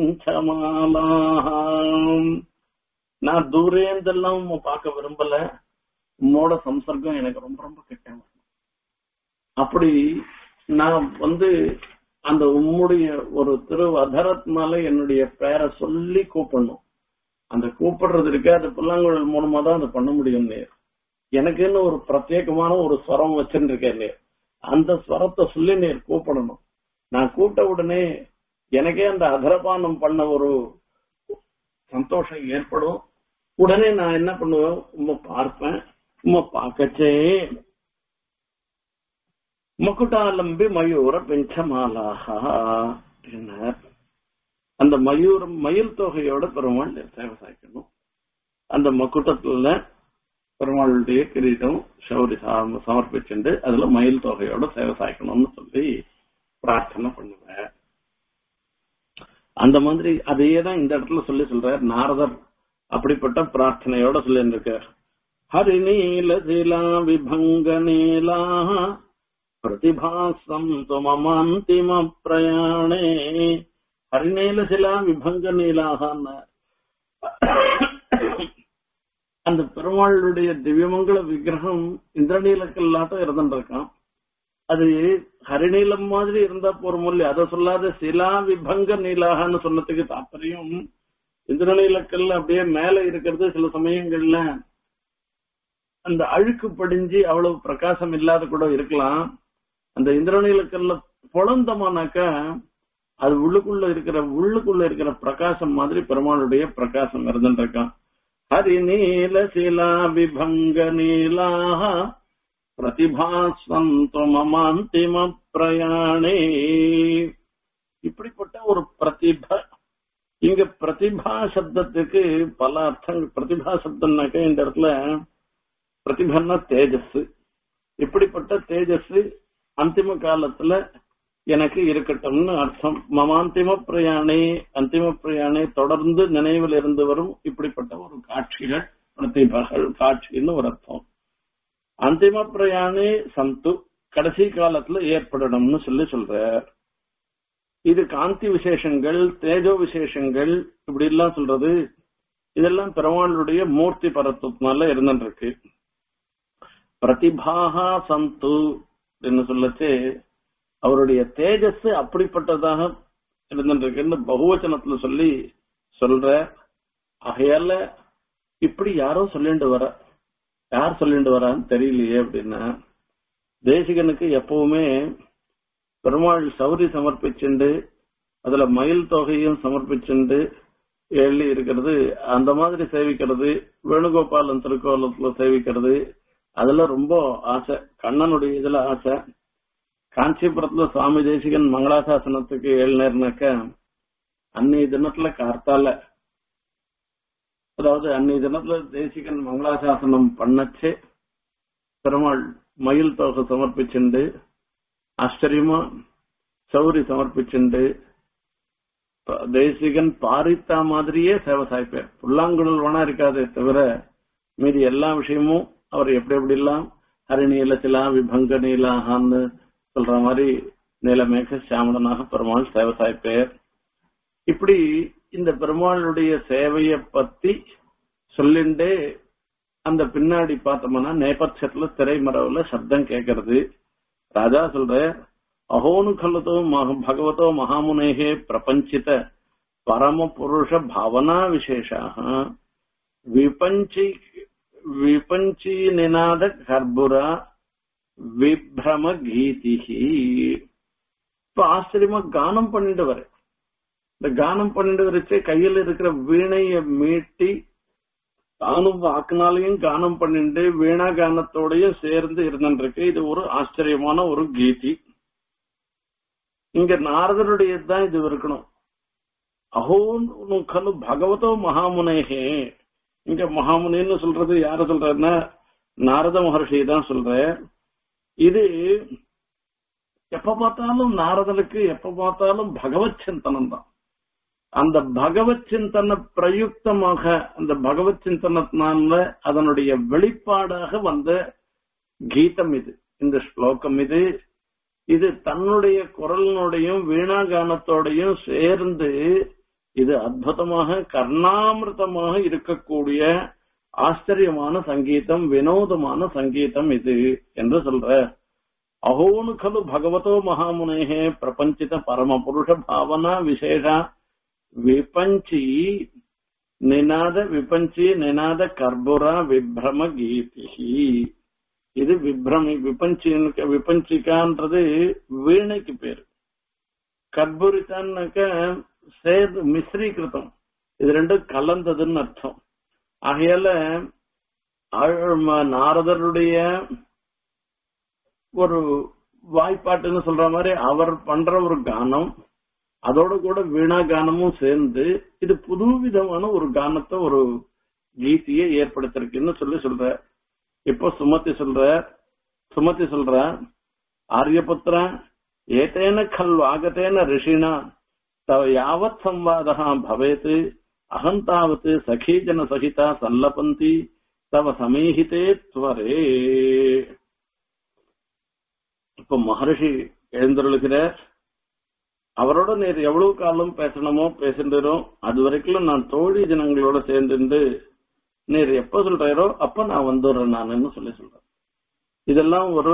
பிஞ்சமாலாம் நான் தூரேந்தெல்லாம் பார்க்க விரும்பல உம்மோட சம்சர்க்கம் எனக்கு ரொம்ப ரொம்ப கெட்ட அப்படி நான் வந்து அந்த உம்முடைய ஒரு திரு அதரத்னால என்னுடைய பெயரை சொல்லி கூப்பிடணும் அந்த கூப்பிடுறது இருக்கு அது புல்லாங்குழல் மூலமா தான் அதை பண்ண முடியும் எனக்குன்னு ஒரு பிரத்யேகமான ஒரு ஸ்வரம் வச்சிருக்கேன் அந்த ஸ்வரத்தை சொல்லி நீர் கூப்பிடணும் நான் கூப்பிட்ட உடனே எனக்கே அந்த அதரபானம் பண்ண ஒரு சந்தோஷம் ஏற்படும் உடனே நான் என்ன பண்ணுவேன் உண்மை பார்ப்பேன் உண்மை பார்க்கச்சே மகுட்டாலம்பி மயூர பெஞ்சமாலாகா அப்படின்னார் அந்த மயூரம் மயில் தொகையோட பெருமாள் சேவை சாய்க்கணும் அந்த மக்குட்டத்துல பெருமாளுடைய கிரீட்டம் சௌரி சமர்ப்பிச்சுண்டு அதுல மயில் தொகையோட சேவை சாய்க்கணும்னு சொல்லி பிரார்த்தனை பண்ணுவேன் அந்த மாதிரி அதையே தான் இந்த இடத்துல சொல்லி சொல்றார் நாரதர் அப்படிப்பட்ட பிரார்த்தனையோட சொல்லியிருக்கார் ஹரிநீல சிலா விபங்க நீலா பிரதிபாசம் துமமாந்திம பிரயாணே ஹரிநீல சிலா விபங்க நீலாக அந்த பெருமாளுடைய திவ்யமங்கல விக்கிரகம் இந்திரநீலக்கல்லாட்டம் இருந்துருக்கான் அது ஹரிநீலம் மாதிரி இருந்தா போற இல்லையா அதை சொல்லாத சிலா விபங்க நீலாகன்னு சொன்னதுக்கு தாற்பயம் இந்திரநீலக்கல் அப்படியே மேல இருக்கிறது சில சமயங்கள்ல அந்த அழுக்கு படிஞ்சு அவ்வளவு பிரகாசம் இல்லாத கூட இருக்கலாம் அந்த இந்திரநீலக்கல்ல பொழந்தமானாக்கா அது உள்ளுக்குள்ள இருக்கிற உள்ளுக்குள்ள இருக்கிற பிரகாசம் மாதிரி பெருமாளுடைய பிரகாசம் இருந்துருக்கான் ஹரிநீல சிலா விபங்க நீலாக பிரதிபாஸ்வந்து மமாந்திம பிரயாணே இப்படிப்பட்ட ஒரு பிரதிப இங்க பிரதிபா சப்தத்துக்கு பல அர்த்தங்கள் பிரதிபா சப்தம்னாக்க இந்த இடத்துல பிரதிபன்னா தேஜஸ் இப்படிப்பட்ட தேஜஸ் அந்திம காலத்துல எனக்கு இருக்கட்டும்னு அர்த்தம் மமாந்திம பிரயாணே அந்திம பிரயாணே தொடர்ந்து நினைவில் இருந்து வரும் இப்படிப்பட்ட ஒரு காட்சிகள் பிரதிபகள் காட்சின்னு ஒரு அர்த்தம் அந்திம பிரயாணே சந்து கடைசி காலத்துல ஏற்படணும்னு சொல்லி சொல்றார் இது காந்தி விசேஷங்கள் தேஜோ விசேஷங்கள் இப்படி எல்லாம் சொல்றது இதெல்லாம் பெருமாளுடைய மூர்த்தி பரத்துவத்தினால இருந்துருக்கு பிரதிபாகா சந்து என்று சொல்லச்சு அவருடைய தேஜஸ் அப்படிப்பட்டதாக இருந்துருக்குன்னு பகுவச்சனத்துல சொல்லி சொல்ற ஆகையால இப்படி யாரோ சொல்லிட்டு வர யார் சொல்லிட்டு வரான்னு தெரியலையே அப்படின்னா தேசிகனுக்கு எப்பவுமே பெருமாள் சௌரி சமர்ப்பிச்சுண்டு அதுல மயில் தொகையும் சமர்ப்பிச்சுண்டு எழுதி இருக்கிறது அந்த மாதிரி சேவிக்கிறது வேணுகோபாலன் திருக்கோலத்துல சேவிக்கிறது அதுல ரொம்ப ஆசை கண்ணனுடைய இதுல ஆசை காஞ்சிபுரத்துல சுவாமி தேசிகன் மங்களாசாசனத்துக்கு எழுநேர்னாக்க அன்னைய தினத்துல கார்த்தால அதாவது அன்னைய தினத்துல தேசிகன் மங்களாசாசனம் பண்ணச்சே பெருமாள் மயில் தொகை சமர்ப்பிச்சுண்டு ஆச்சரியமா சௌரி சமர்ப்பிச்சுண்டு தேசிகன் பாரித்தா மாதிரியே சேவை சாய்ப்பார் புல்லாங்குழல் வேணா இருக்காதே தவிர மீதி எல்லா விஷயமும் அவர் எப்படி எப்படி எல்லாம் ஹரிநீலசிலா விபங்க நீலாகான்னு சொல்ற மாதிரி நீலமேக சாமடனாக பெருமாள் சேவை சாய்ப்பார் இப்படி இந்த பெருமாளுடைய சேவைய பத்தி சொல்லிண்டே அந்த பின்னாடி பார்த்தோம்னா நேபட்சத்துல திரைமரவுல சப்தம் கேட்கறது ராஜா சொல்ற அஹோனு கல்லதோ பகவதோ மகாமுனேகே பிரபஞ்சித பரம புருஷ பாவனா விசேஷாக விபஞ்சி விபஞ்சி நிநாத கர்புரா விப்ரம கீதிஹி இப்ப ஆச்சரியமா கானம் பண்ணிட்டு வர இந்த கானம் பண்ணிட்டு வரைச்சே கையில இருக்கிற வீணைய மீட்டி தானும் வாக்குனாலையும் கானம் பண்ணிட்டு வீணா கானத்தோடயும் சேர்ந்து இருந்துருக்கு இது ஒரு ஆச்சரியமான ஒரு கீதி இங்க நாரதருடைய தான் இது இருக்கணும் அஹோ கலு பகவதோ மகாமுனேகே இங்க மகாமுனின்னு சொல்றது யார சொல்றன்னா நாரத மகர்ஷி தான் சொல்ற இது எப்ப பார்த்தாலும் நாரதனுக்கு எப்ப பார்த்தாலும் பகவத் சிந்தனம் தான் அந்த பகவத் சிந்தன பிரயுக்தமாக அந்த பகவத் சிந்தனத்தினால அதனுடைய வெளிப்பாடாக வந்த கீதம் இது இந்த ஸ்லோகம் இது இது தன்னுடைய குரலினுடையும் வீணாகானத்தோடையும் சேர்ந்து இது அற்புதமாக கர்ணாமிருதமாக இருக்கக்கூடிய ஆச்சரியமான சங்கீதம் வினோதமான சங்கீதம் இது என்று சொல்ற அகோனு கலு பகவதோ மகாமுனேகே பிரபஞ்சித பரம புருஷ பாவனா விசேஷா விபஞ்சி நிநாத விபஞ்சி நிநாத கர்புரா விப்ரம கீதிஹி இது விப்ரமி விபஞ்சி விபஞ்சிகான்றது வீணைக்கு பேரு கர்பூரிக்கான்னாக்க சேர்ந்து மிஸ்ரீகிருத்தம் இது ரெண்டும் கலந்ததுன்னு அர்த்தம் ஆகையால நாரதருடைய ஒரு வாய்ப்பாட்டுன்னு சொல்ற மாதிரி அவர் பண்ற ஒரு கானம் அதோட கூட வீணா கானமும் சேர்ந்து இது புது விதமான ஒரு கானத்தை ஒரு கீதியை ஏற்படுத்திருக்குன்னு சொல்லி சொல்ற இப்போ சுமதி சொல்ற சுமதி சொல்ற ஆரியபுத்திர ஏதேன கல் ஆகத்தேன ரிஷினா தவ யாவத் சம்வாதா பவேத் அகம் தாவத் சகீஜன சகிதா சல்லபந்தி தவ சமீகிதே துவரே இப்ப மகர்ஷி எழுந்தருளுகிறார் அவரோட நீர் எவ்வளவு காலம் பேசணுமோ பேசின்றோம் அது வரைக்கும் நான் தோழி ஜனங்களோட சேர்ந்து நீர் எப்ப சொல்றாரோ அப்ப நான் வந்துடுறேன் நானுன்னு சொல்லி சொல்றேன் இதெல்லாம் ஒரு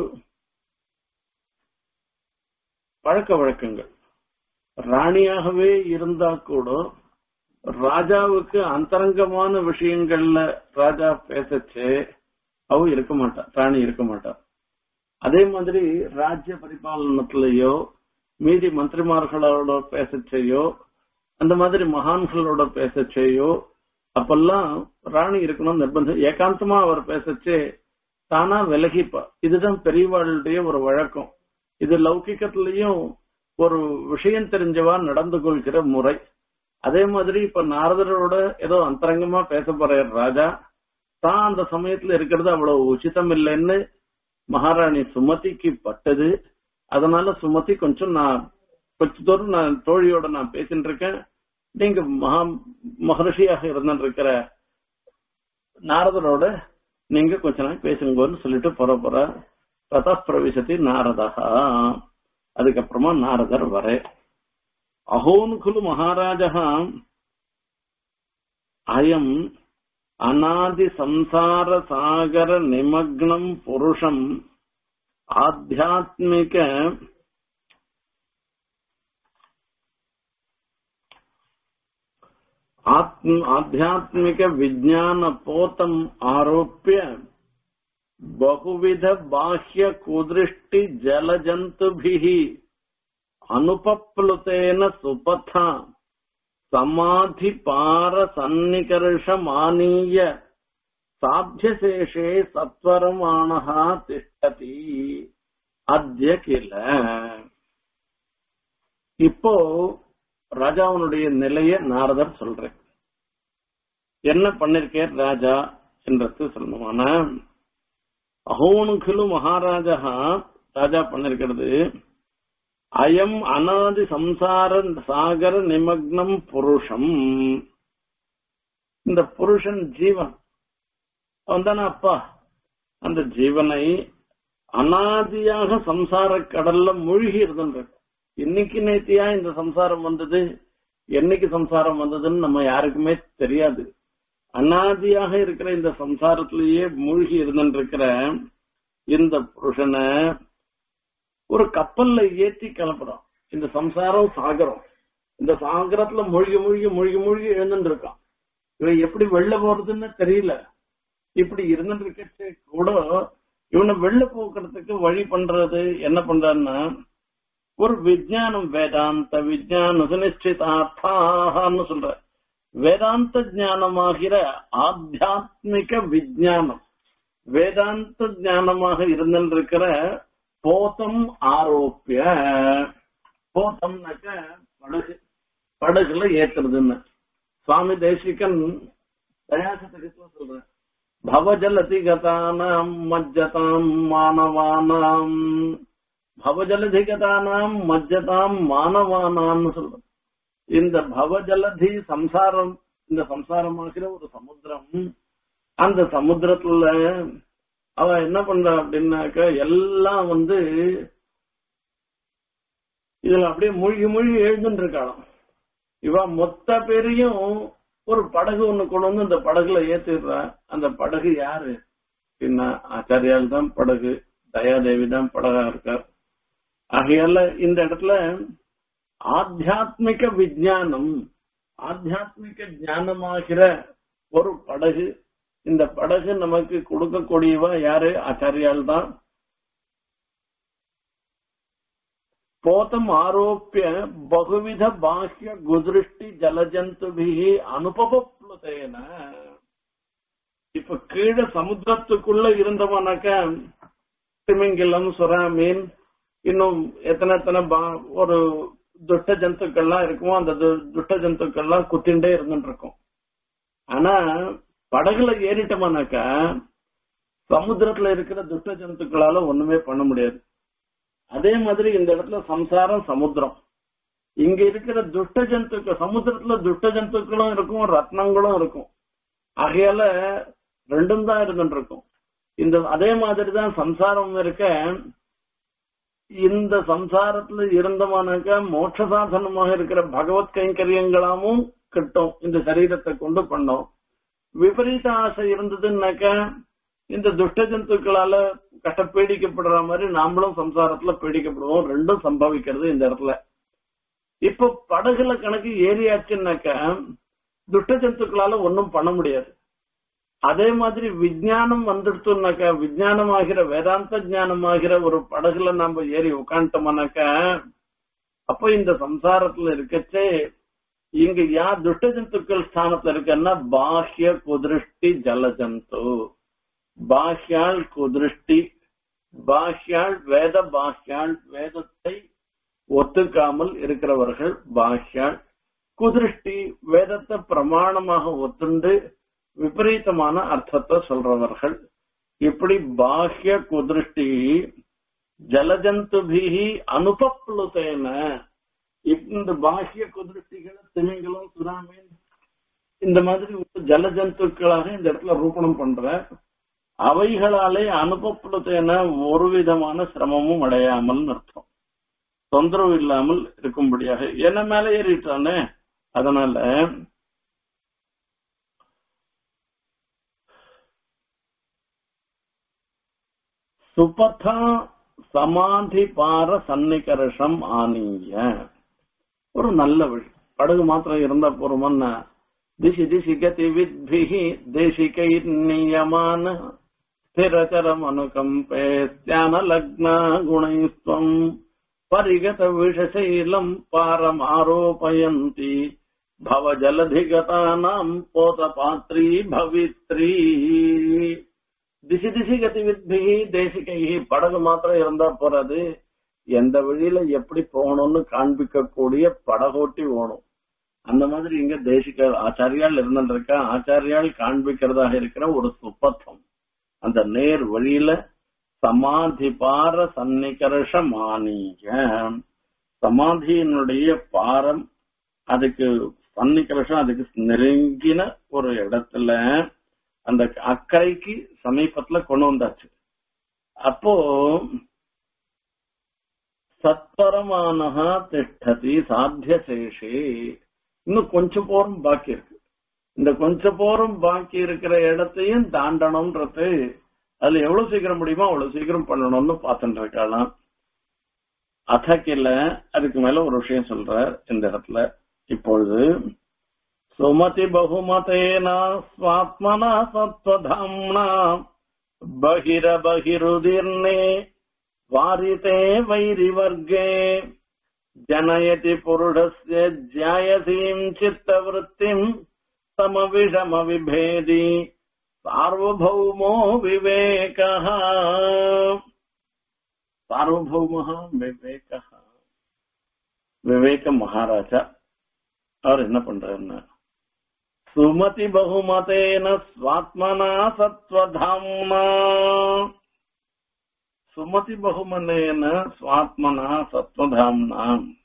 பழக்க வழக்கங்கள் ராணியாகவே இருந்தா கூட ராஜாவுக்கு அந்தரங்கமான விஷயங்கள்ல ராஜா பேசச்சு அவ இருக்க மாட்டா ராணி இருக்க மாட்டா அதே மாதிரி ராஜ்ய பரிபாலனத்திலேயோ மீதி மந்திரிமார்களோட பேசச்சையோ அந்த மாதிரி மகான்களோட பேசச்சேயோ அப்பெல்லாம் ராணி இருக்கணும் நிர்பந்தம் ஏகாந்தமா அவர் பேசச்சே தானா விலகிப்பா இதுதான் பெரியவாளுடைய ஒரு வழக்கம் இது லௌகிக்கத்திலையும் ஒரு விஷயம் தெரிஞ்சவா நடந்து கொள்கிற முறை அதே மாதிரி இப்ப நாரதரோட ஏதோ அந்தரங்கமா பேச போற ராஜா தான் அந்த சமயத்துல இருக்கிறது அவ்வளவு உச்சிதம் இல்லைன்னு மகாராணி சுமதிக்கு பட்டது அதனால சுமதி கொஞ்சம் நான் கொஞ்ச தூரம் நான் தோழியோட நான் பேசிட்டு இருக்கேன் நீங்க மகா மகர்ஷியாக இருந்துட்டு இருக்கிற நாரதரோட நீங்க கொஞ்ச நாள் பேசுங்கன்னு சொல்லிட்டு போற போற ததா பிரவிசதி நாரதா அதுக்கப்புறமா நாரதர் வர அகோனுகுலு மகாராஜா அயம் அநாதி சம்சார சாகர நிமக்னம் புருஷம் ஆத்தியாத்மிக आत्म आध्यात्मिक विज्ञान पोतम आरोप्य बहुविध बाह्य कुदृष्टि जल जंतुभिः अनुपप्लुतेन सुपथा समाधि पार सन्निकर्ष मानीय साध्यशेषे सत्वरमाणः तिष्ठति अद्य किल இப்போ ராஜாவனுடைய நிலைய நாரதர் சொல்றேன் என்ன பண்ணிருக்கேன் ராஜா என்றது சொல்லணுமான அகோனுகிலு மகாராஜா ராஜா பண்ணிருக்கிறது அயம் அனாதி சம்சார சாகர நிமக்னம் புருஷம் இந்த புருஷன் ஜீவன் அவன் தானே அப்பா அந்த ஜீவனை அனாதியாக சம்சார கடல்ல மூழ்கி இருந்துன்ற இன்னைக்கு நேத்தியா இந்த சம்சாரம் வந்தது என்னைக்கு சம்சாரம் வந்ததுன்னு நம்ம யாருக்குமே தெரியாது அனாதியாக இருக்கிற இந்த சம்சாரத்திலேயே மூழ்கி இருந்துருக்கிற இந்த புருஷனை ஒரு கப்பல்ல ஏத்தி கிளப்புறான் இந்த சம்சாரம் சாகரம் இந்த சாகரத்துல மூழ்கி மூழ்கி மூழ்கி மூழ்கி எழுந்துட்டு இருக்கான் இவன் எப்படி வெளில போறதுன்னு தெரியல இப்படி இருந்துட்டு இருக்கச்சு கூட இவனை வெளில போக்குறதுக்கு வழி பண்றது என்ன பண்றான்னா ஒரு விஜயானம் வேதாந்த விஜயான சுனிச்சிதார்த்தான்னு சொல்ற வேதாந்த ஞானமாகிற ஆத்தியாத்மிக விஜயானம் வேதாந்த ஞானமாக இருந்திருக்கிற போதம் ஆரோப்பிய போதம்னாக்க படகு படகுல ஏத்துறதுன்னு சுவாமி தேசிகன் தயாசத்துக்கு சொல்ற பவஜலதி கதானாம் மஜ்ஜதாம் மானவானாம் பவஜலதி கதானாம் மஜ்ஜதாம் மானவானாம்னு சொல்ற இந்த பவஜலதி சம்சாரம் இந்த சம்சாரமாகிற ஒரு சமுத்திரம் அந்த சமுத்திரத்துல அவ என்ன பண்றா அப்படின்னாக்க எல்லாம் வந்து இதுல அப்படியே மூழ்கி மூழ்கி எழுந்துட்டு இருக்காளாம் இவ மொத்த பேரையும் ஒரு படகு ஒண்ணு கொண்டு வந்து இந்த படகுல ஏத்திடுறா அந்த படகு யாரு அப்படின்னா ஆச்சாரியால் தான் படகு தயாதேவி தான் படகா இருக்கார் ஆகையால இந்த இடத்துல ஆத்தியாத்மிக விஜயானம் ஆத்தியாத்மிக ஞானமாகிற ஒரு படகு இந்த படகு நமக்கு கொடுக்கக்கூடியவ யாரு ஆச்சாரியால் தான் போதம் ஆரோப்பிய பகுவித பாஹ்ய குதிருஷ்டி ஜலஜந்துபிகி அனுபவப்ளுதேன இப்ப கீழே சமுத்திரத்துக்குள்ள இருந்தவனாக்க திமிங்கிலம் சுறா மீன் இன்னும் எத்தனை எத்தனை பா- ஒரு துஷ்ட ஜந்துக்கள்லாம் இருக்குமோ அந்த து- துஷ்ட ஜந்துக்கள்லாம் குத்திண்டே இருந்துட்டு இருக்கும் ஆனா படகுல ஏறிட்டோமானாக்கா சமுத்திரத்துல இருக்கிற துஷ்ட ஜந்துக்களால ஒண்ணுமே பண்ண முடியாது அதே மாதிரி இந்த இடத்துல சம்சாரம் சமுத்திரம் இங்க இருக்கிற துஷ்ட ஜந்துக்கள் சமுத்திரத்துல துஷ்ட ஜந்துக்களும் இருக்கும் ரத்னங்களும் இருக்கும் ஆகையால ரெண்டும் தான் இருந்துட்டு இருக்கும் இந்த அதே மாதிரி தான் சம்சாரம் இருக்க இந்த சம்சாரத்துல இருந்தமானாக்க மோட்ச சாதனமாக இருக்கிற பகவத் கைங்கரியங்களாமும் கிட்டும் இந்த சரீரத்தை கொண்டு பண்ணோம் விபரீத ஆசை இருந்ததுன்னாக்க இந்த துஷ்ட ஜந்துக்களால கஷ்ட பீடிக்கப்படுற மாதிரி நாமளும் சம்சாரத்துல பீடிக்கப்படுவோம் ரெண்டும் சம்பவிக்கிறது இந்த இடத்துல இப்போ படகுல கணக்கு ஏறியாச்சுன்னாக்க துஷ்ட ஜந்துக்களால ஒன்னும் பண்ண முடியாது அதே மாதிரி விஞ்ஞானம் வந்துடுத்துனாக்கா விஞ்ஞானம் ஆகிற வேதாந்த ஞானம் ஆகிற ஒரு படகுல நாம ஏறி உட்காந்துட்டோம்னாக்க அப்போ இந்த சம்சாரத்துல இருக்கச்சே இங்க யார் துஷ்ட ஜந்துக்கள் ஸ்தானத்துல இருக்கன்னா பாஹ்ய குதிருஷ்டி ஜலஜந்து பாஹ்யாள் குதிருஷ்டி பாஹ்யாள் வேத பாஹ்யாள் வேதத்தை ஒத்துக்காமல் இருக்கிறவர்கள் பாஹ்யாள் குதிருஷ்டி வேதத்தை பிரமாணமாக ஒத்துண்டு விபரீதமான அர்த்தத்தை சொல்றவர்கள் இப்படி பாஹ்ய குதிருஷ்டி ஜலஜந்துபிகி அனுபப்ளுதேன இந்த பாஹ்ய குதிருஷ்டிகளை திமிங்களும் சுறாமீன் இந்த மாதிரி ஒரு ஜலஜந்துக்களாக இந்த இடத்துல ரூபணம் பண்ற அவைகளாலே அனுபவப்படுத்தேன ஒரு விதமான சிரமமும் அடையாமல் அர்த்தம் தொந்தரவு இல்லாமல் இருக்கும்படியாக என்ன மேல ஏறிட்டானே அதனால சுபதா சமாதி பார சன்னிகர்ஷம் ஆனீய ஒரு நல்ல வழி படகு மாத்திரம் இருந்தா போறோமன்னா திசி திசி கதி வித்பிஹி தேசிகை நியமான ஸ்திரச்சரம் அனுகம்பே ஸ்தியான லக்னா குணைஸ்வம் பரிகத விஷசைலம் பாரம் ஆரோபயந்தி பவ ஜலதிகதானாம் போத பாத்ரி பவித்ரி திசி திசி கதி வித்பிஹி தேசிகை படகு மாத்திரம் இருந்தா போறாது எந்த வழியில எப்படி போகணும்னு காண்பிக்கக்கூடிய படகோட்டி ஓடும் அந்த மாதிரி இங்க தேசிக ஆச்சாரியால் இருந்திருக்கா ஆச்சாரியால் காண்பிக்கிறதாக இருக்கிற ஒரு சுப்பத்தம் அந்த நேர் வழியில சமாதிபார சன்னிகர்ஷ மானிய சமாதியினுடைய பாரம் அதுக்கு சன்னிகர்ஷம் அதுக்கு நெருங்கின ஒரு இடத்துல அந்த அக்கறைக்கு சமீபத்துல கொண்டு வந்தாச்சு அப்போ சத்பரமானஹா திஷ்டதி சாத்திய சேஷே இன்னும் கொஞ்சம் போரும் பாக்கி இருக்கு இந்த கொஞ்சம் போரும் பாக்கி இருக்கிற இடத்தையும் தாண்டணும்ன்றது அதுல எவ்வளவு சீக்கிரம் முடியுமோ அவ்வளவு சீக்கிரம் பண்ணணும்னு பார்த்துட்டு இருக்கலாம் அதக்கில்ல அதுக்கு மேல ஒரு விஷயம் சொல்றார் இந்த இடத்துல இப்பொழுது சுமதி பகுமதேனா ஸ்வாத்மனா சத்வதாம்னா பகிர பகிருதிர்னே வாரிதே வைரிவர்கே जनयति पुरुषस्य ज्यायसीम् चित्तवृत्तिम् समविषमविभेदी सार्वभौमो विवेकः सार्वभौमः विवेकः விவேக மகாராஜா அவர் என்ன பண்றாருன்னா சுமதி பகுமதேன ஸ்வாத்மனா சத்வதாம்னா சுமதி பகுமனேன சுவாத்மனா சத்வதாம்னா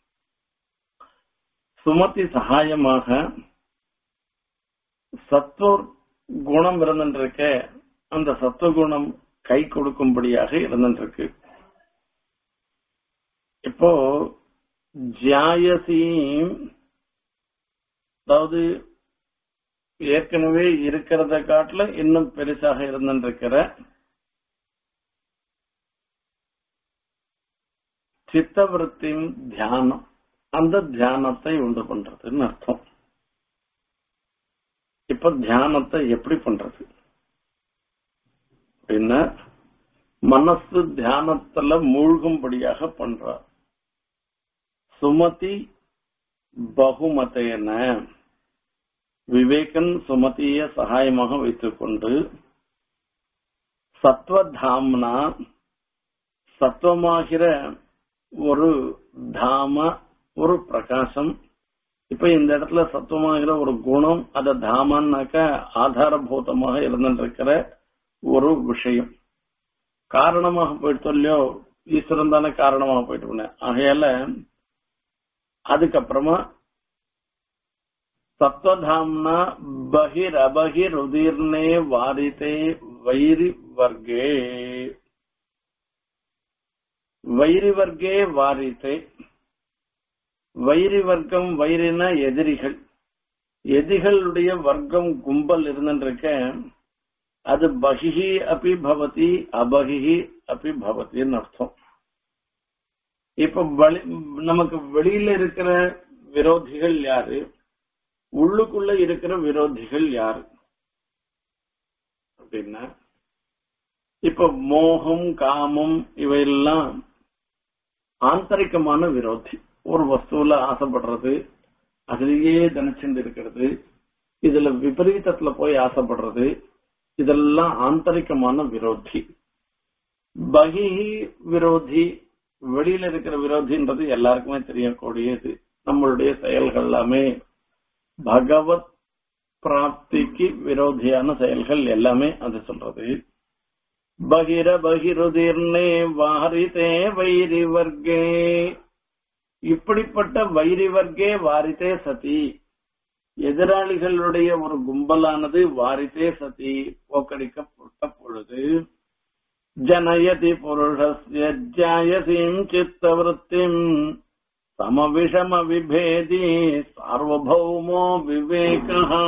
சுமதி சகாயமாக சத்துவ குணம் இருந்துருக்க அந்த சத்துவகுணம் கை கொடுக்கும்படியாக இருந்துருக்கு இப்போ ஜாயசி அதாவது ஏற்கனவே இருக்கிறத காட்டுல இன்னும் பெருசாக இருந்துருக்கிற சித்தவருத்தின் தியானம் அந்த தியானத்தை உண்டு பண்றதுன்னு அர்த்தம் இப்ப தியானத்தை எப்படி பண்றது அப்படின்னா மனசு தியானத்துல மூழ்கும்படியாக பண்றார் சுமதி பகுமதேன விவேகன் சுமதிய சகாயமாக வைத்துக் கொண்டு சத்வதாம்னா சத்துவமாகிற ஒரு தாம ஒரு பிரகாசம் இப்ப இந்த இடத்துல சத்துவமாகிற ஒரு குணம் அத தாமன்னாக்க ஆதாரபூதமாக இருந்துருக்கிற ஒரு விஷயம் காரணமாக போயிட்டு இல்லையோ ஈஸ்வரன் தானே காரணமாக போயிட்டு ஆகையால அதுக்கப்புறமா சத்வதாம்னா பகிர் அபகிர் உதிர்னே வாரித்தே வைரி வர்க்கே வைரி வர்க்கே வாரித்தே வைரி வர்க்கம் வைரின எதிரிகள் எதிரிகளுடைய வர்க்கம் கும்பல் இருந்துருக்க அது பகிஹி அப்படி பவதி அபகிஹி அப்படி பவத்தின்னு அர்த்தம் இப்ப வெளி நமக்கு வெளியில இருக்கிற விரோதிகள் யாரு உள்ளுக்குள்ள இருக்கிற விரோதிகள் யாரு அப்படின்னா இப்ப மோகம் காமம் இவையெல்லாம் ஆந்தரிகமான விரோதி ஒரு வஸ்துவில ஆசைப்படுறது அதுலயே தினச்சுண்டு இருக்கிறது இதுல விபரீதத்துல போய் ஆசைப்படுறது இதெல்லாம் ஆந்தரிகமான விரோதி பகி விரோதி வெளியில இருக்கிற விரோதின்றது எல்லாருக்குமே தெரியக்கூடியது நம்மளுடைய செயல்கள் எல்லாமே பகவத் பிராப்திக்கு விரோதியான செயல்கள் எல்லாமே அது சொல்றது பகிர பகிருதிர்னே வாரிதே வைரி வர்க்கே இப்படிப்பட்ட வைரி வர்க்கே வாரிதே சதி எதிராளிகளுடைய ஒரு கும்பலானது வாரிதே சதி போக்கடிக்கப்பட்ட பொழுது ஜனயதி புருஷஸ்ய ஜாயசீம் சித்தவருத்திம் சமவிஷம விபேதி சார்வபௌமோ விவேகா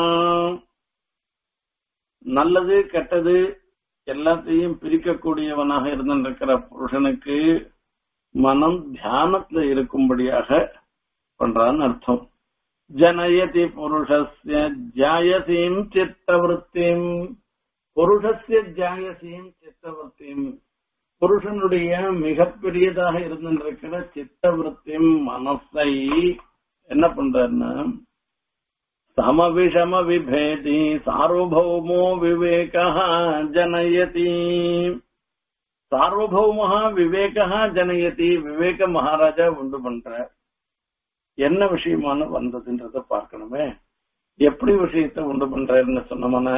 நல்லது கெட்டது எல்லாத்தையும் பிரிக்கக்கூடியவனாக இருந்திருக்கிற புருஷனுக்கு மனம் தியானத்துல இருக்கும்படியாக பண்றான்னு அர்த்தம் ஜனயதி புருஷஸ்ய ஜாயசீம் சித்தவருத்திம் புருஷஸ்ய ஜாயசீம் சித்தவருத்திம் புருஷனுடைய மிகப்பெரியதாக இருந்திருக்கிற சித்தவருத்திம் மனசை என்ன பண்றாருன்னா சமவிஷம விபேதி சார்வபௌமோ விவேக ஜனயதி சார்வபௌமஹா விவேகா ஜனயதி விவேக மகாராஜா உண்டு பண்ற என்ன விஷயமான வந்ததுன்றத பார்க்கணுமே எப்படி விஷயத்தை உண்டு பண்றாருன்னு சொன்னோம்னா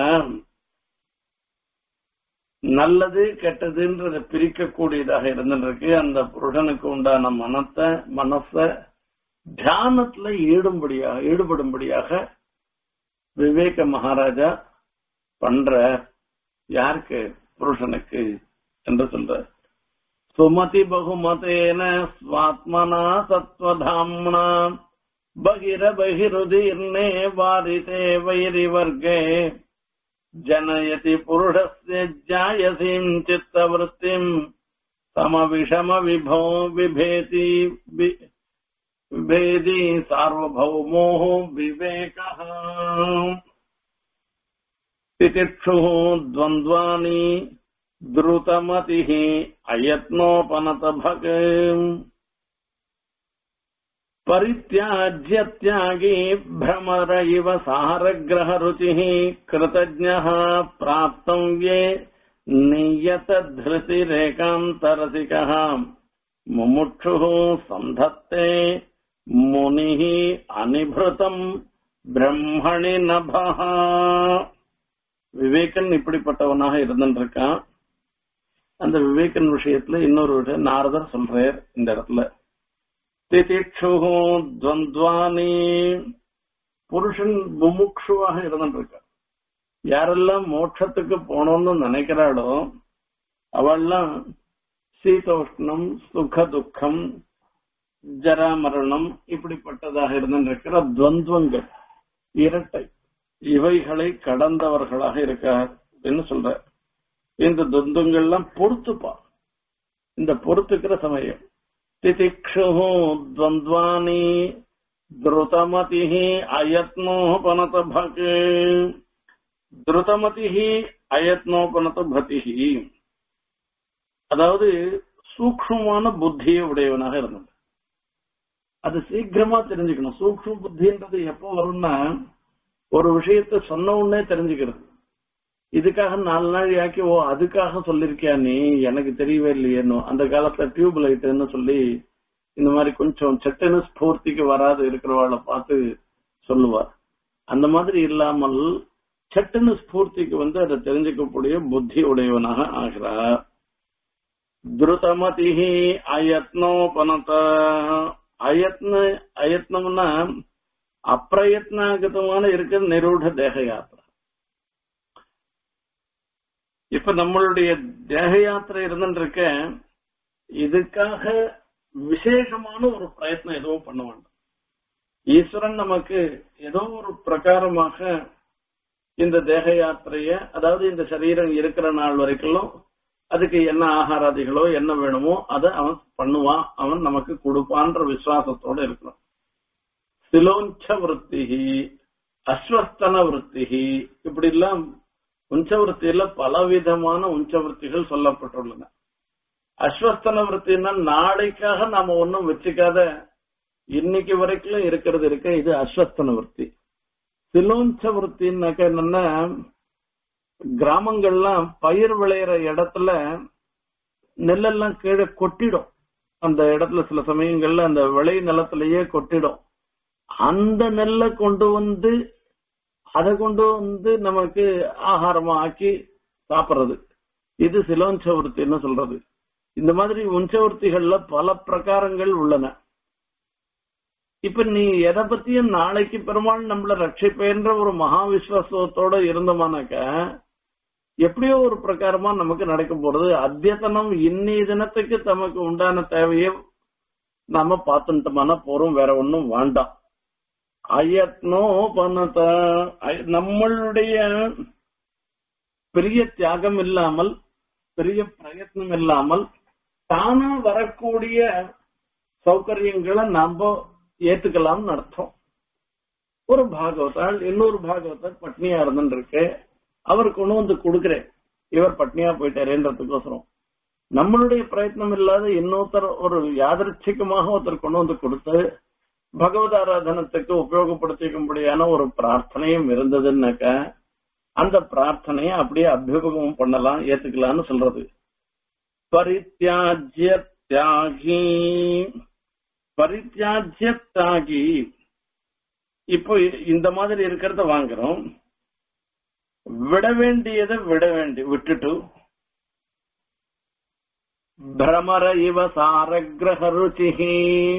நல்லது கெட்டதுன்றத பிரிக்கக்கூடியதாக இருந்துருக்கு அந்த புருஷனுக்கு உண்டான மனத்தை மனச தியானத்துல ஈடும்படியாக ஈடுபடும்படியாக விவேக மகாராஜா பண்ற யாருக்கு புருஷனுக்கு என்று சொல்ற சுமதி பகுமதேன ஸ்வாத்மனா சத்வதாம்னா பகிர பகிருதீர்ணே வாரிதே வைரிவர்கே ஜனயதி புருஷஸ்ய ஜாயசீம் சித்தவருத்திம் சமவிஷம விபோ விபேதி விபேதி சார்வபௌமோ விவேகः तितिक्षुः द्वन्द्वानि द्रुतमतिः अयत्नोपनतभक् परित्याज्य त्यागी भ्रमर इव सारग्रहरुचिः कृतज्ञः प्राप्तव्ये नियतधृतिरेकान्तरसिकः मुमुक्षुः सन्धत्ते मुनिः अनिभृतम् பிரம்மணி நபஹா விவேகன் இப்படிப்பட்டவனாக இருந்துருக்கான் அந்த விவேகன் விஷயத்துல இன்னொரு விஷயம் நாரதர் சொல்றார் இந்த இடத்துல திதிக்ஷு துவந்த்வானி புருஷன் முமுட்சுவாக இருந்துருக்கான் யாரெல்லாம் மோட்சத்துக்கு போனோம்னு நினைக்கிறாளோ அவள்லாம் சீதோஷ்ணம் சுக துக்கம் ஜராமரணம் இப்படிப்பட்டதாக இருந்திருக்கிற துவந்துவங்கள் இரட்டை இவைகளை கடந்தவர்களாக இருக்கார் அப்படின்னு சொல்ற இந்த துவந்தங்கள்லாம் பொறுத்துப்பா இந்த பொறுத்துக்கிற சமயம் திதிக்ஷு துவந்த்வானி திருதமதி அயத்னோபனத திருதமதி அயத்னோபனத பதி அதாவது சூக்ஷ்மமான புத்தியை உடையவனாக இருந்தது அது சீக்கிரமா தெரிஞ்சுக்கணும் சூக்ஷ்ம புத்தின்றது எப்போ வரும்னா ஒரு விஷயத்த சொன்ன உடனே தெரிஞ்சுக்கிறது இதுக்காக நாலு நாள் ஆக்கி ஓ அதுக்காக சொல்லிருக்கியா நீ எனக்கு தெரியவே இல்லையேன்னு அந்த காலத்துல டியூப் லைட்னு சொல்லி இந்த மாதிரி கொஞ்சம் சட்டன ஸ்பூர்த்திக்கு வராது இருக்கிறவாளை பார்த்து சொல்லுவார் அந்த மாதிரி இல்லாமல் சட்டன ஸ்பூர்த்திக்கு வந்து அதை தெரிஞ்சுக்கக்கூடிய புத்தி உடையவனாக ஆகிறார் திருதமதி அயத்னோபனத அயத்ன அயத்னம்னா அப்பிரயத்னாகதமான இருக்கிற நிரூட தேக யாத்திரை இப்ப நம்மளுடைய தேக யாத்திரை இருந்துருக்க இதுக்காக விசேஷமான ஒரு பிரயத்னம் எதுவும் பண்ண வேண்டாம் ஈஸ்வரன் நமக்கு ஏதோ ஒரு பிரகாரமாக இந்த தேக யாத்திரைய அதாவது இந்த சரீரம் இருக்கிற நாள் வரைக்கும் அதுக்கு என்ன ஆகாராதிகளோ என்ன வேணுமோ அதை அவன் பண்ணுவான் அவன் நமக்கு கொடுப்பான்ற விசுவாசத்தோட இருக்கணும் சிலோஞ்ச விற்த்திகி அஸ்வஸ்தன விற்த்திகி இப்படி எல்லாம் உஞ்சவருத்தியில பலவிதமான உஞ்சவருத்திகள் சொல்லப்பட்டுள்ளன அஸ்வஸ்தன விற்த்தின்னா நாளைக்காக நாம ஒன்னும் வச்சுக்காத இன்னைக்கு வரைக்கும் இருக்கிறது இருக்க இது அஸ்வஸ்தன விற்பி சிலோஞ்ச விற்த்தின்னாக்க என்னன்னா கிராமங்கள்லாம் பயிர் விளையிற இடத்துல நெல்லெல்லாம் கீழே கொட்டிடும் அந்த இடத்துல சில சமயங்கள்ல அந்த விளை நிலத்திலேயே கொட்டிடும் அந்த நெல்லை கொண்டு வந்து அதை கொண்டு வந்து நமக்கு ஆகாரமா ஆக்கி சாப்பிடுறது இது சிலோஞ்சவர்த்தின்னு சொல்றது இந்த மாதிரி உஞ்சவர்த்திகள்ல பல பிரகாரங்கள் உள்ளன இப்ப நீ எதை பத்தியும் நாளைக்கு பெருமாள் நம்மள ரட்சிப்பேன்ற ஒரு மகா விஸ்வாசத்தோட இருந்தோமானாக்க எப்படியோ ஒரு பிரகாரமா நமக்கு நடக்க போறது அத்தியத்தனம் இன்னைய தினத்துக்கு தமக்கு உண்டான தேவையை நாம பார்த்துட்டோமான போறோம் வேற ஒன்னும் வேண்டாம் அயத்னோ பண்ணத நம்மளுடைய பெரிய தியாகம் இல்லாமல் பெரிய பிரயத்னம் இல்லாமல் தானா வரக்கூடிய சௌகரியங்களை நாம ஏத்துக்கலாம்னு அர்த்தம் ஒரு பாகவதால் இன்னொரு பாகவதால் பட்னியா இருந்துருக்கு அவர் கொண்டு வந்து கொடுக்கிறேன் இவர் பட்னியா போயிட்டாரேன்றதுக்கோசரம் நம்மளுடைய பிரயத்னம் இல்லாத இன்னொருத்தர் ஒரு யாதர்ச்சிகமாக ஒருத்தர் கொண்டு வந்து கொடுத்து பகவத் ஆராதனத்துக்கு உபயோகப்படுத்திக்கும்படியான ஒரு பிரார்த்தனையும் இருந்ததுன்னாக்க அந்த பிரார்த்தனையை அப்படியே அபியுபகம் பண்ணலாம் ஏத்துக்கலாம்னு சொல்றது பரித்தியாஜ்ய தியாகி பரித்தியாஜ்ய தியாகி இப்போ இந்த மாதிரி இருக்கிறத வாங்குறோம் விட வேண்டியதை விட வேண்டி விட்டுட்டு பிரமர இவ சாரகிரக ருச்சிஹி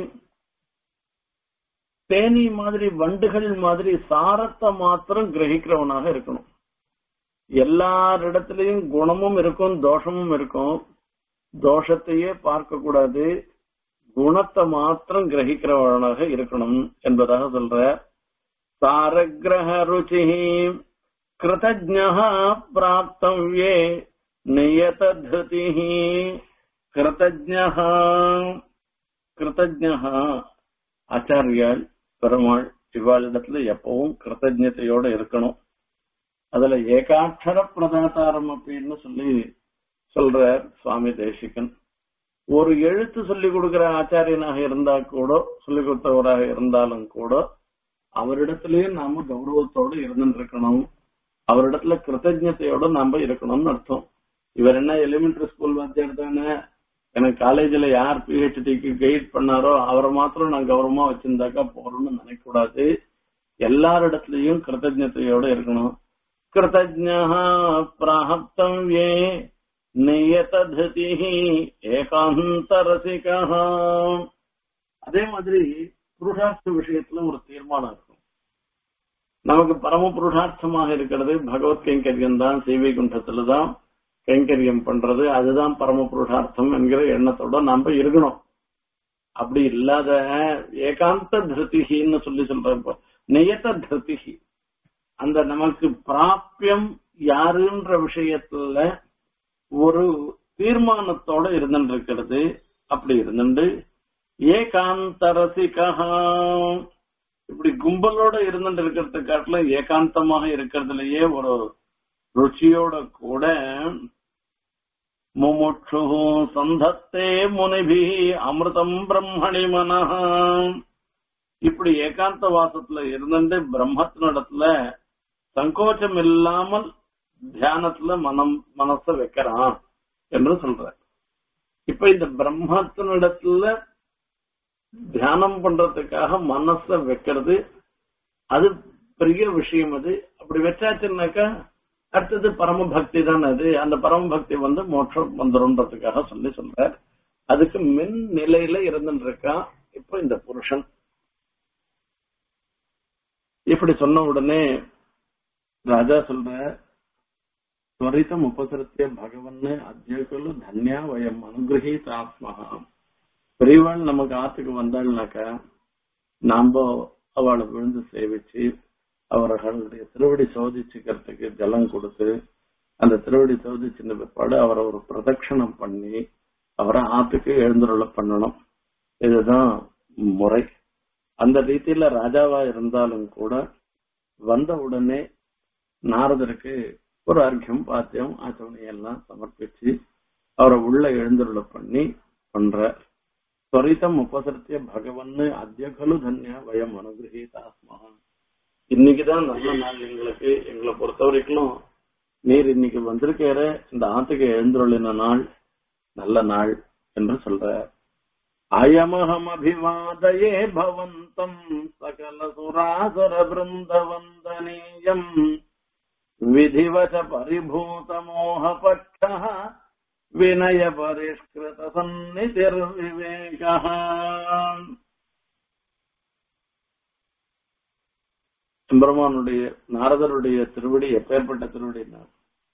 தேனி மாதிரி வண்டுகள் மாதிரி சாரத்தை மாத்திரம் கிரகிக்கிறவனாக இருக்கணும் எல்லாரிடத்திலையும் குணமும் இருக்கும் தோஷமும் இருக்கும் தோஷத்தையே பார்க்க கூடாது குணத்தை மாத்திரம் கிரகிக்கிறவனாக இருக்கணும் என்பதாக சொல்ற சாரகிரக ருச்சி கிருதஜா பிராப்தவ்யே நியததி கிருதஜா கிருதஜா ஆச்சாரியால் பெருமாள் இவ்வாளிடத்துல எப்பவும் கிருத்தஜத்தையோட இருக்கணும் அதுல ஏகாட்சர பிரதாதாரம் அப்படின்னு சொல்லி சொல்ற சுவாமி தேசிகன் ஒரு எழுத்து சொல்லி கொடுக்கிற ஆச்சாரியனாக இருந்தா கூட சொல்லி கொடுத்தவராக இருந்தாலும் கூட அவரிடத்திலேயே நாம கௌரவத்தோடு இருந்துட்டு இருக்கணும் அவரிடத்துல கிருத்தஜத்தையோட நாம இருக்கணும்னு அர்த்தம் இவர் என்ன எலிமெண்டரி ஸ்கூல் வாத்தியார் தானே எனக்கு காலேஜ்ல யார் பிஹெச்டிக்கு கைட் பண்ணாரோ அவரை மாத்திரம் நான் கௌரவமா வச்சிருந்தாக்கா போறோம்னு நினைக்க கூடாது எல்லாரிடத்துலயும் கிருத்தஜத்தையோட இருக்கணும் கிருத்தஜா பிராப்தவ்யே நியததி ஏகாந்த ரசிகா அதே மாதிரி புருஷார்த்த விஷயத்துல ஒரு தீர்மானம் இருக்கும் நமக்கு பரம புருஷார்த்தமாக இருக்கிறது பகவத் கைங்கரியம் தான் சீவை குண்டத்துல தான் கைங்கரியம் பண்றது அதுதான் பரம புருஷார்த்தம் என்கிற எண்ணத்தோட நாம இருக்கணும் அப்படி இல்லாத ஏகாந்த திருத்திகின்னு சொல்லி சொல்ற நியத்த திருத்திகி அந்த நமக்கு பிராப்பியம் யாருன்ற விஷயத்துல ஒரு தீர்மானத்தோட இருந்துட்டு இருக்கிறது அப்படி இருந்துட்டு ஏகாந்த ரசிகா இப்படி கும்பலோட இருந்துட்டு இருக்கிறது காட்டிலும் ஏகாந்தமாக இருக்கிறதுலயே ஒரு ருச்சியோட கூட முமுட்சு சந்தத்தே முனிபி அமிர்தம் பிரம்மணி மனஹ இப்படி ஏகாந்த வாசத்துல இருந்துட்டு பிரம்மத்தினிடத்துல சங்கோச்சம் இல்லாமல் தியானத்துல மனம் மனச வைக்கிறான் என்று சொல்ற இப்ப இந்த பிரம்மத்தினிடத்துல தியானம் பண்றதுக்காக மனச வைக்கிறது அது பெரிய விஷயம் அது அப்படி வச்சாச்சுன்னாக்கா அடுத்தது பரம பக்தி தான் அது அந்த பரம பக்தி வந்து மோட்சம் வந்துரும்ன்றதுக்காக சொல்லி சொல்ற அதுக்கு மின் நிலையில இருந்துட்டு இருக்கான் இப்ப இந்த புருஷன் இப்படி சொன்ன உடனே ராஜா சொல்ற ஸ்வரிதம் உபசரித்திய பகவன்னு அத்தியகுலு தன்யா வயம் அனுகிரகீத ஆத்மகா பெரியவாள் நமக்கு ஆத்துக்கு வந்தாள்னாக்கா நாம அவளை விழுந்து சேவிச்சு அவர்களுடைய திருவடி சோதிச்சுக்கிறதுக்கு ஜலம் கொடுத்து அந்த திருவடி சோதிச்சின பிற்பாடு அவரை ஒரு பிரதட்சணம் பண்ணி அவரை ஆத்துக்கு எழுந்துருள பண்ணணும் இதுதான் முறை அந்த ரீதியில ராஜாவா இருந்தாலும் கூட வந்த உடனே நாரதருக்கு ஒரு அர்க்கியம் பாத்தியம் ஆச்சவனை எல்லாம் சமர்ப்பிச்சு அவரை உள்ள எழுந்துருள பண்ணி பண்ற ஸ்வரிதம் உபசரித்திய பகவன்னு அத்தியகலு தன்யா வயம் அனுகிரகீதாஸ்மா இன்னைக்குதான் நல்ல நாள் எங்களுக்கு எங்களை பொறுத்த வரைக்கும் நீர் இன்னைக்கு வந்திருக்கிற இந்த ஆத்துக்கு எழுந்துருளின நாள் நல்ல நாள் என்று சொல்ற அயமகம் அபிவாதயே பவந்தம் சகல சுராசுர பிருந்த வந்தனீயம் விதிவச பரிபூத மோக பட்ச வினய பரிஷ்கிருத சந்நிதிர்விவேக பெருமானுடைய நாரதருடைய திருவடி எப்பேற்பட்ட திருவடினா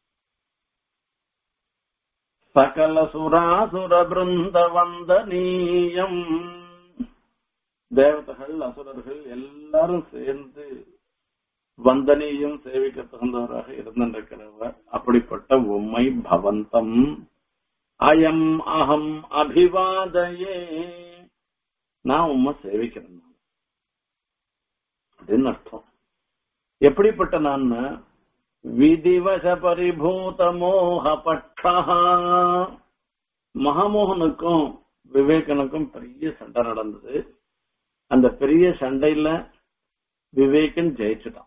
சகல சுராசுர பிருந்த வந்தனீயம் தேவதைகள் அசுரர்கள் எல்லாரும் சேர்ந்து வந்தனியும் சேவிக்க தகுந்தவராக இருந்திருக்கிறவர் அப்படிப்பட்ட உம்மை பவந்தம் அயம் அகம் அபிவாதையே நான் உம்மை சேவிக்கிறேன் அப்படின்னு அர்த்தம் எப்படிப்பட்ட நான் விதிவச பரிபூத மோக பட்சா மகாமோகனுக்கும் விவேகனுக்கும் பெரிய சண்டை நடந்தது அந்த பெரிய சண்டையில விவேகன் ஜெயிச்சுட்டான்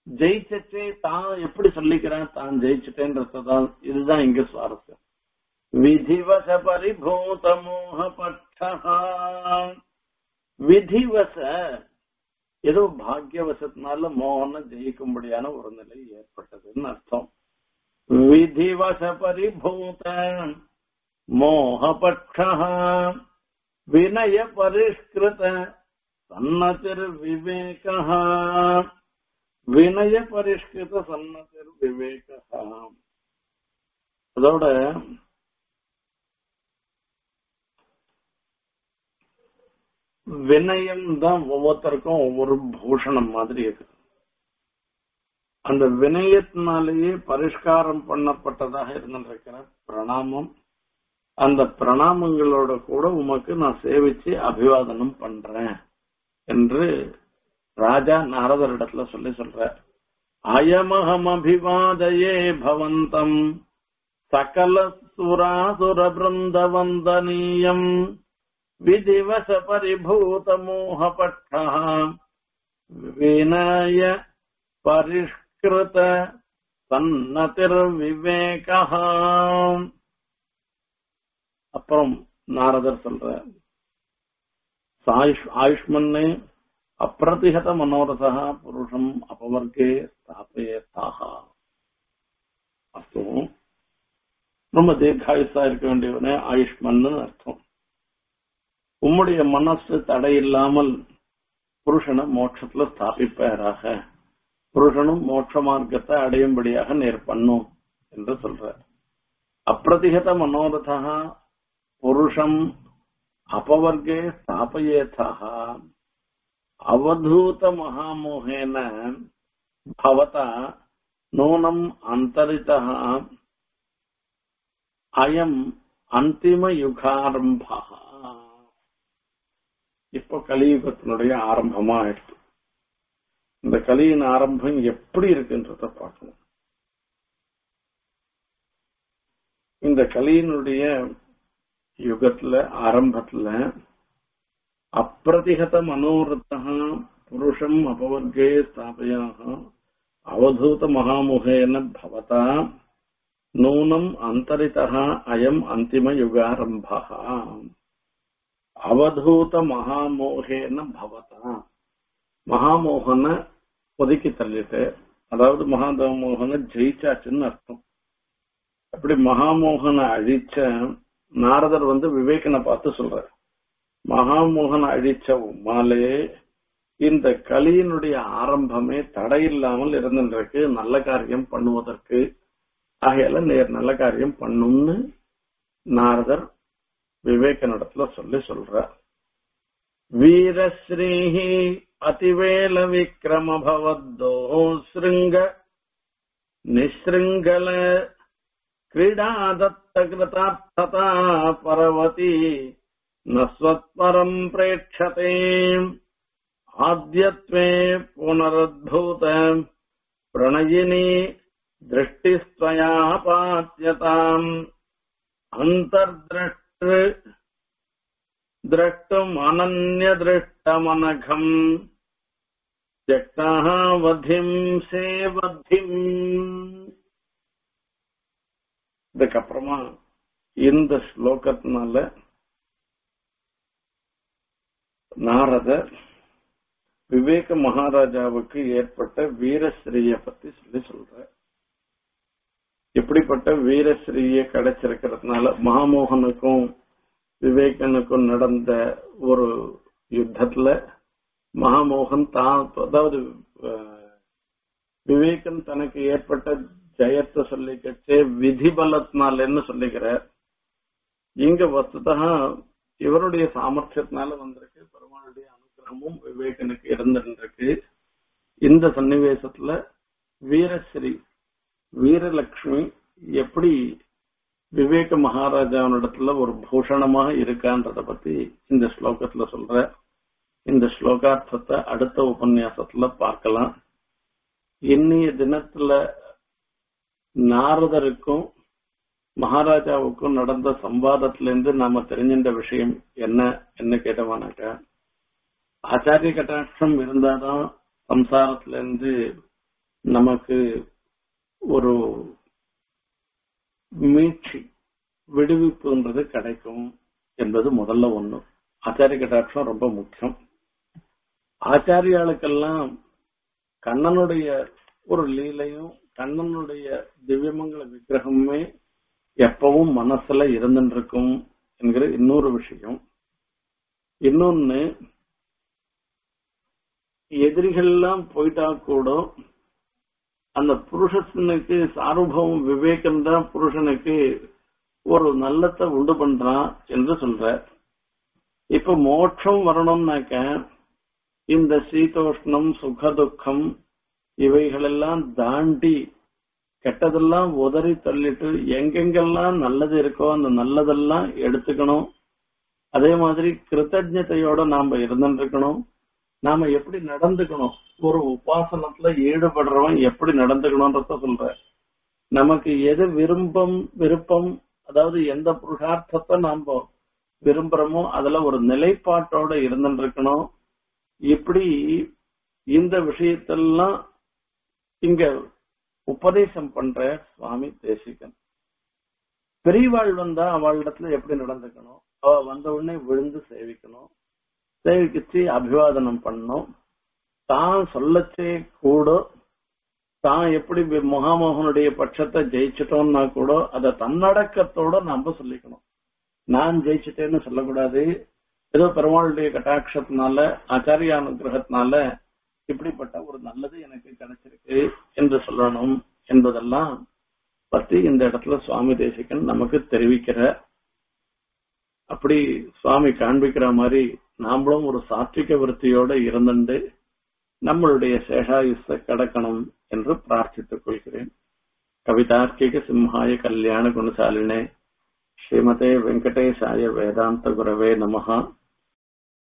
ஜெயிச்சே தான் எப்படி சொல்லிக்கிறான் தான் ஜெயிச்சுட்டேன்றதான் இதுதான் இங்க சுவாரஸ்யம் விதிவச பரிபூத மோகபட்சா விதிவச ஏதோ பாக்யவசத்தினால மோகனை ஜெயிக்கும்படியான ஒரு நிலை ஏற்பட்டதுன்னு அர்த்தம் விதிவச பரிபூத மோகபட்சா வினய பரிஷ்கிருத சன்னதிர் விவேக வினய பரிஷ்கிருத சன்னதிர் விவேக அதோட வினயம் தான் ஒவ்வொருத்தருக்கும் ஒவ்வொரு பூஷணம் மாதிரி இருக்கு அந்த வினயத்தினாலேயே பரிஷ்காரம் பண்ணப்பட்டதாக இருந்திருக்கிற பிரணாமம் அந்த பிரணாமங்களோட கூட உமக்கு நான் சேவிச்சு அபிவாதனம் பண்றேன் என்று ராஜா நாரதரிடத்துல சொல்லி சொல்ற அயமகம் அபிவாதயே பவந்தம் சகல சுராசுர பிருந்தவந்தனீயம் விதிவச பரிபூத மோகபட்ச வினய பரிஷ்கிருத சன்னதிர் விவேக அப்புறம் நாரதர் சொல்ற ஆயுஷ் ஆயுஷ்மன்னு அப்பிரதிகத மனோரதா புருஷம் அபவர்க்கே ஸ்தாபயத்தாக அஸ்து ரொம்ப தீர்காயுசா இருக்க வேண்டியவனே ஆயுஷ்மன்னு அர்த்தம் உம்முடைய மனசு தடையில்லாமல் புருஷனை மோட்சத்துல ஸ்தாபிப்பாராக புருஷனும் மோட்ச மார்க்கத்தை அடையும்படியாக நேர் பண்ணும் என்று சொல்ற அப்பிரதிகத மனோரதா புருஷம் அபவர்க்கே ஸ்தாபயேதாக அவதூத மகாமோகேன பவதா நூனம் அந்தரித அயம் அந்திம யுகாரம்பா இப்போ கலியுகத்தினுடைய ஆரம்பமா ஆயிடுச்சு இந்த கலியின் ஆரம்பம் எப்படி இருக்குன்றத பார்க்கணும் இந்த கலியினுடைய யுகத்துல ஆரம்பத்துல அப்பிரதிகத மனோரத்தா புருஷம் அபவர்க்கே ஸ்தாபயாக அவதூத மகாமுகேன பவதா நூனம் அந்தரிதா அயம் அந்திம யுகாரம்பா அவதூத மகாமோகேன பவதா மகாமோகன ஒதுக்கி தள்ளிட்டு அதாவது மகாமோகன ஜெயிச்சாச்சுன்னு அர்த்தம் அப்படி மகாமோகனை அழிச்ச நாரதர் வந்து விவேகனை பார்த்து சொல்றார் மகாமோகன் அழிச்ச உமாலே இந்த கலியினுடைய ஆரம்பமே தடையில்லாமல் இருந்திருக்கு நல்ல காரியம் பண்ணுவதற்கு ஆகையால நேர் நல்ல காரியம் பண்ணும்னு நாரதர் விவேகனிடத்துல சொல்லி சொல்றார் வீரஸ்ரீஹி அதிவேல விக்ரம பவத்தோ சிருங்க நிஸ்ருங்கல क्रीडादत्तकृतार्थता परवती न स्वत्परम् प्रेक्षते आद्यत्वे पुनरुद्भूत प्रणयिनी दृष्टिस्त्वया पात्यताम् अन्तर्द्रष्टृ द्रष्टुमनन्यदृष्टमनघम् त्यक्ताः वधिम् सेवधिम् இதுக்கப்புறமா இந்த ஸ்லோகத்தினால நாரதர் விவேக மகாராஜாவுக்கு ஏற்பட்ட வீரஸ்ரீய பத்தி சொல்லி சொல்ற இப்படிப்பட்ட வீரஸ்ரீய கிடைச்சிருக்கிறதுனால மகாமோகனுக்கும் விவேகனுக்கும் நடந்த ஒரு யுத்தத்துல மகாமோகன் தான் அதாவது விவேகன் தனக்கு ஏற்பட்ட ஜெயத்தை சொல்லிக்கச்சே விதி பலத்தினாலன்னு சொல்லிக்கிறார் இங்க வஸ்துதா இவருடைய சாமர்த்தியத்தினால வந்திருக்கு பெருமாளுடைய அனுகிரகமும் விவேகனுக்கு இருந்திருக்கு இந்த சன்னிவேசத்துல வீரஸ்ரீ வீரலட்சுமி எப்படி விவேக மகாராஜாவினிடத்துல ஒரு பூஷணமாக இருக்கான்றத பத்தி இந்த ஸ்லோகத்துல சொல்ற இந்த ஸ்லோகார்த்தத்தை அடுத்த உபன்யாசத்துல பார்க்கலாம் இன்னைய தினத்துல நாரதருக்கும் மகாராஜாவுக்கும் நடந்த சம்வாதத்திலிருந்து நாம தெரிஞ்சின்ற விஷயம் என்ன என்ன கேட்டோமானாக்கா ஆச்சாரிய கட்டாட்சம் இருந்தாதான் சம்சாரத்துல இருந்து நமக்கு ஒரு மீட்சி விடுவிப்புன்றது கிடைக்கும் என்பது முதல்ல ஒண்ணு ஆச்சாரிய கட்டாட்சம் ரொம்ப முக்கியம் ஆச்சாரியாளுக்கெல்லாம் கண்ணனுடைய ஒரு லீலையும் கண்ணனுடைய திவ்யமங்கல விக்கிரகமுமே எப்பவும் மனசுல இருந்துட்டு இருக்கும் என்கிற இன்னொரு விஷயம் இன்னொன்னு எதிரிகள்லாம் போயிட்டா கூட அந்த புருஷனுக்கு சார்பவம் விவேகம் தான் புருஷனுக்கு ஒரு நல்லத்தை உண்டு பண்றான் என்று சொல்ற இப்ப மோட்சம் வரணும்னாக்க இந்த சீதோஷ்ணம் சுகதுக்கம் இவைகளெல்லாம் தாண்டி கெட்டதெல்லாம் உதறி தள்ளிட்டு எங்கெங்கெல்லாம் நல்லது இருக்கோ அந்த நல்லதெல்லாம் எடுத்துக்கணும் அதே மாதிரி கிருத்தஜதையோட நாம இருந்துருக்கணும் நாம எப்படி நடந்துக்கணும் ஒரு உபாசனத்துல ஈடுபடுறவன் எப்படி நடந்துக்கணும்ன்றத சொல்ற நமக்கு எது விருப்பம் விருப்பம் அதாவது எந்த புருஷார்த்தத்தை நாம விரும்புறோமோ அதுல ஒரு நிலைப்பாட்டோட இருந்துருக்கணும் இப்படி இந்த விஷயத்தெல்லாம் இங்க உபதேசம் பண்ற சுவாமி தேசிகன் பெரியவாள் வந்தா அவளிடத்துல எப்படி நடந்துக்கணும் அவ வந்த உடனே விழுந்து சேவிக்கணும் சேவிக்கிச்சு அபிவாதனம் பண்ணணும் தான் சொல்லச்சே கூட தான் எப்படி மகாமோகனுடைய பட்சத்தை ஜெயிச்சிட்டோம்னா கூட அதை தன்னடக்கத்தோட நாம சொல்லிக்கணும் நான் ஜெயிச்சிட்டேன்னு சொல்லக்கூடாது ஏதோ பெருமாளுடைய கட்டாட்சத்தினால ஆச்சாரிய அனுகிரகத்தினால இப்படிப்பட்ட ஒரு நல்லது எனக்கு கிடைச்சிருக்கு என்று சொல்லணும் என்பதெல்லாம் பத்தி இந்த இடத்துல சுவாமி தேசிகன் நமக்கு தெரிவிக்கிற அப்படி சுவாமி காண்பிக்கிற மாதிரி நாமளும் ஒரு சாத்விக விருத்தியோட இருந்துண்டு நம்மளுடைய சேஷாயுச கடக்கணும் என்று பிரார்த்தித்துக் கொள்கிறேன் கவிதார்க்கிக சிம்ஹாய கல்யாண குணசாலினே ஸ்ரீமதே வெங்கடேசாய வேதாந்த குரவே நமஹா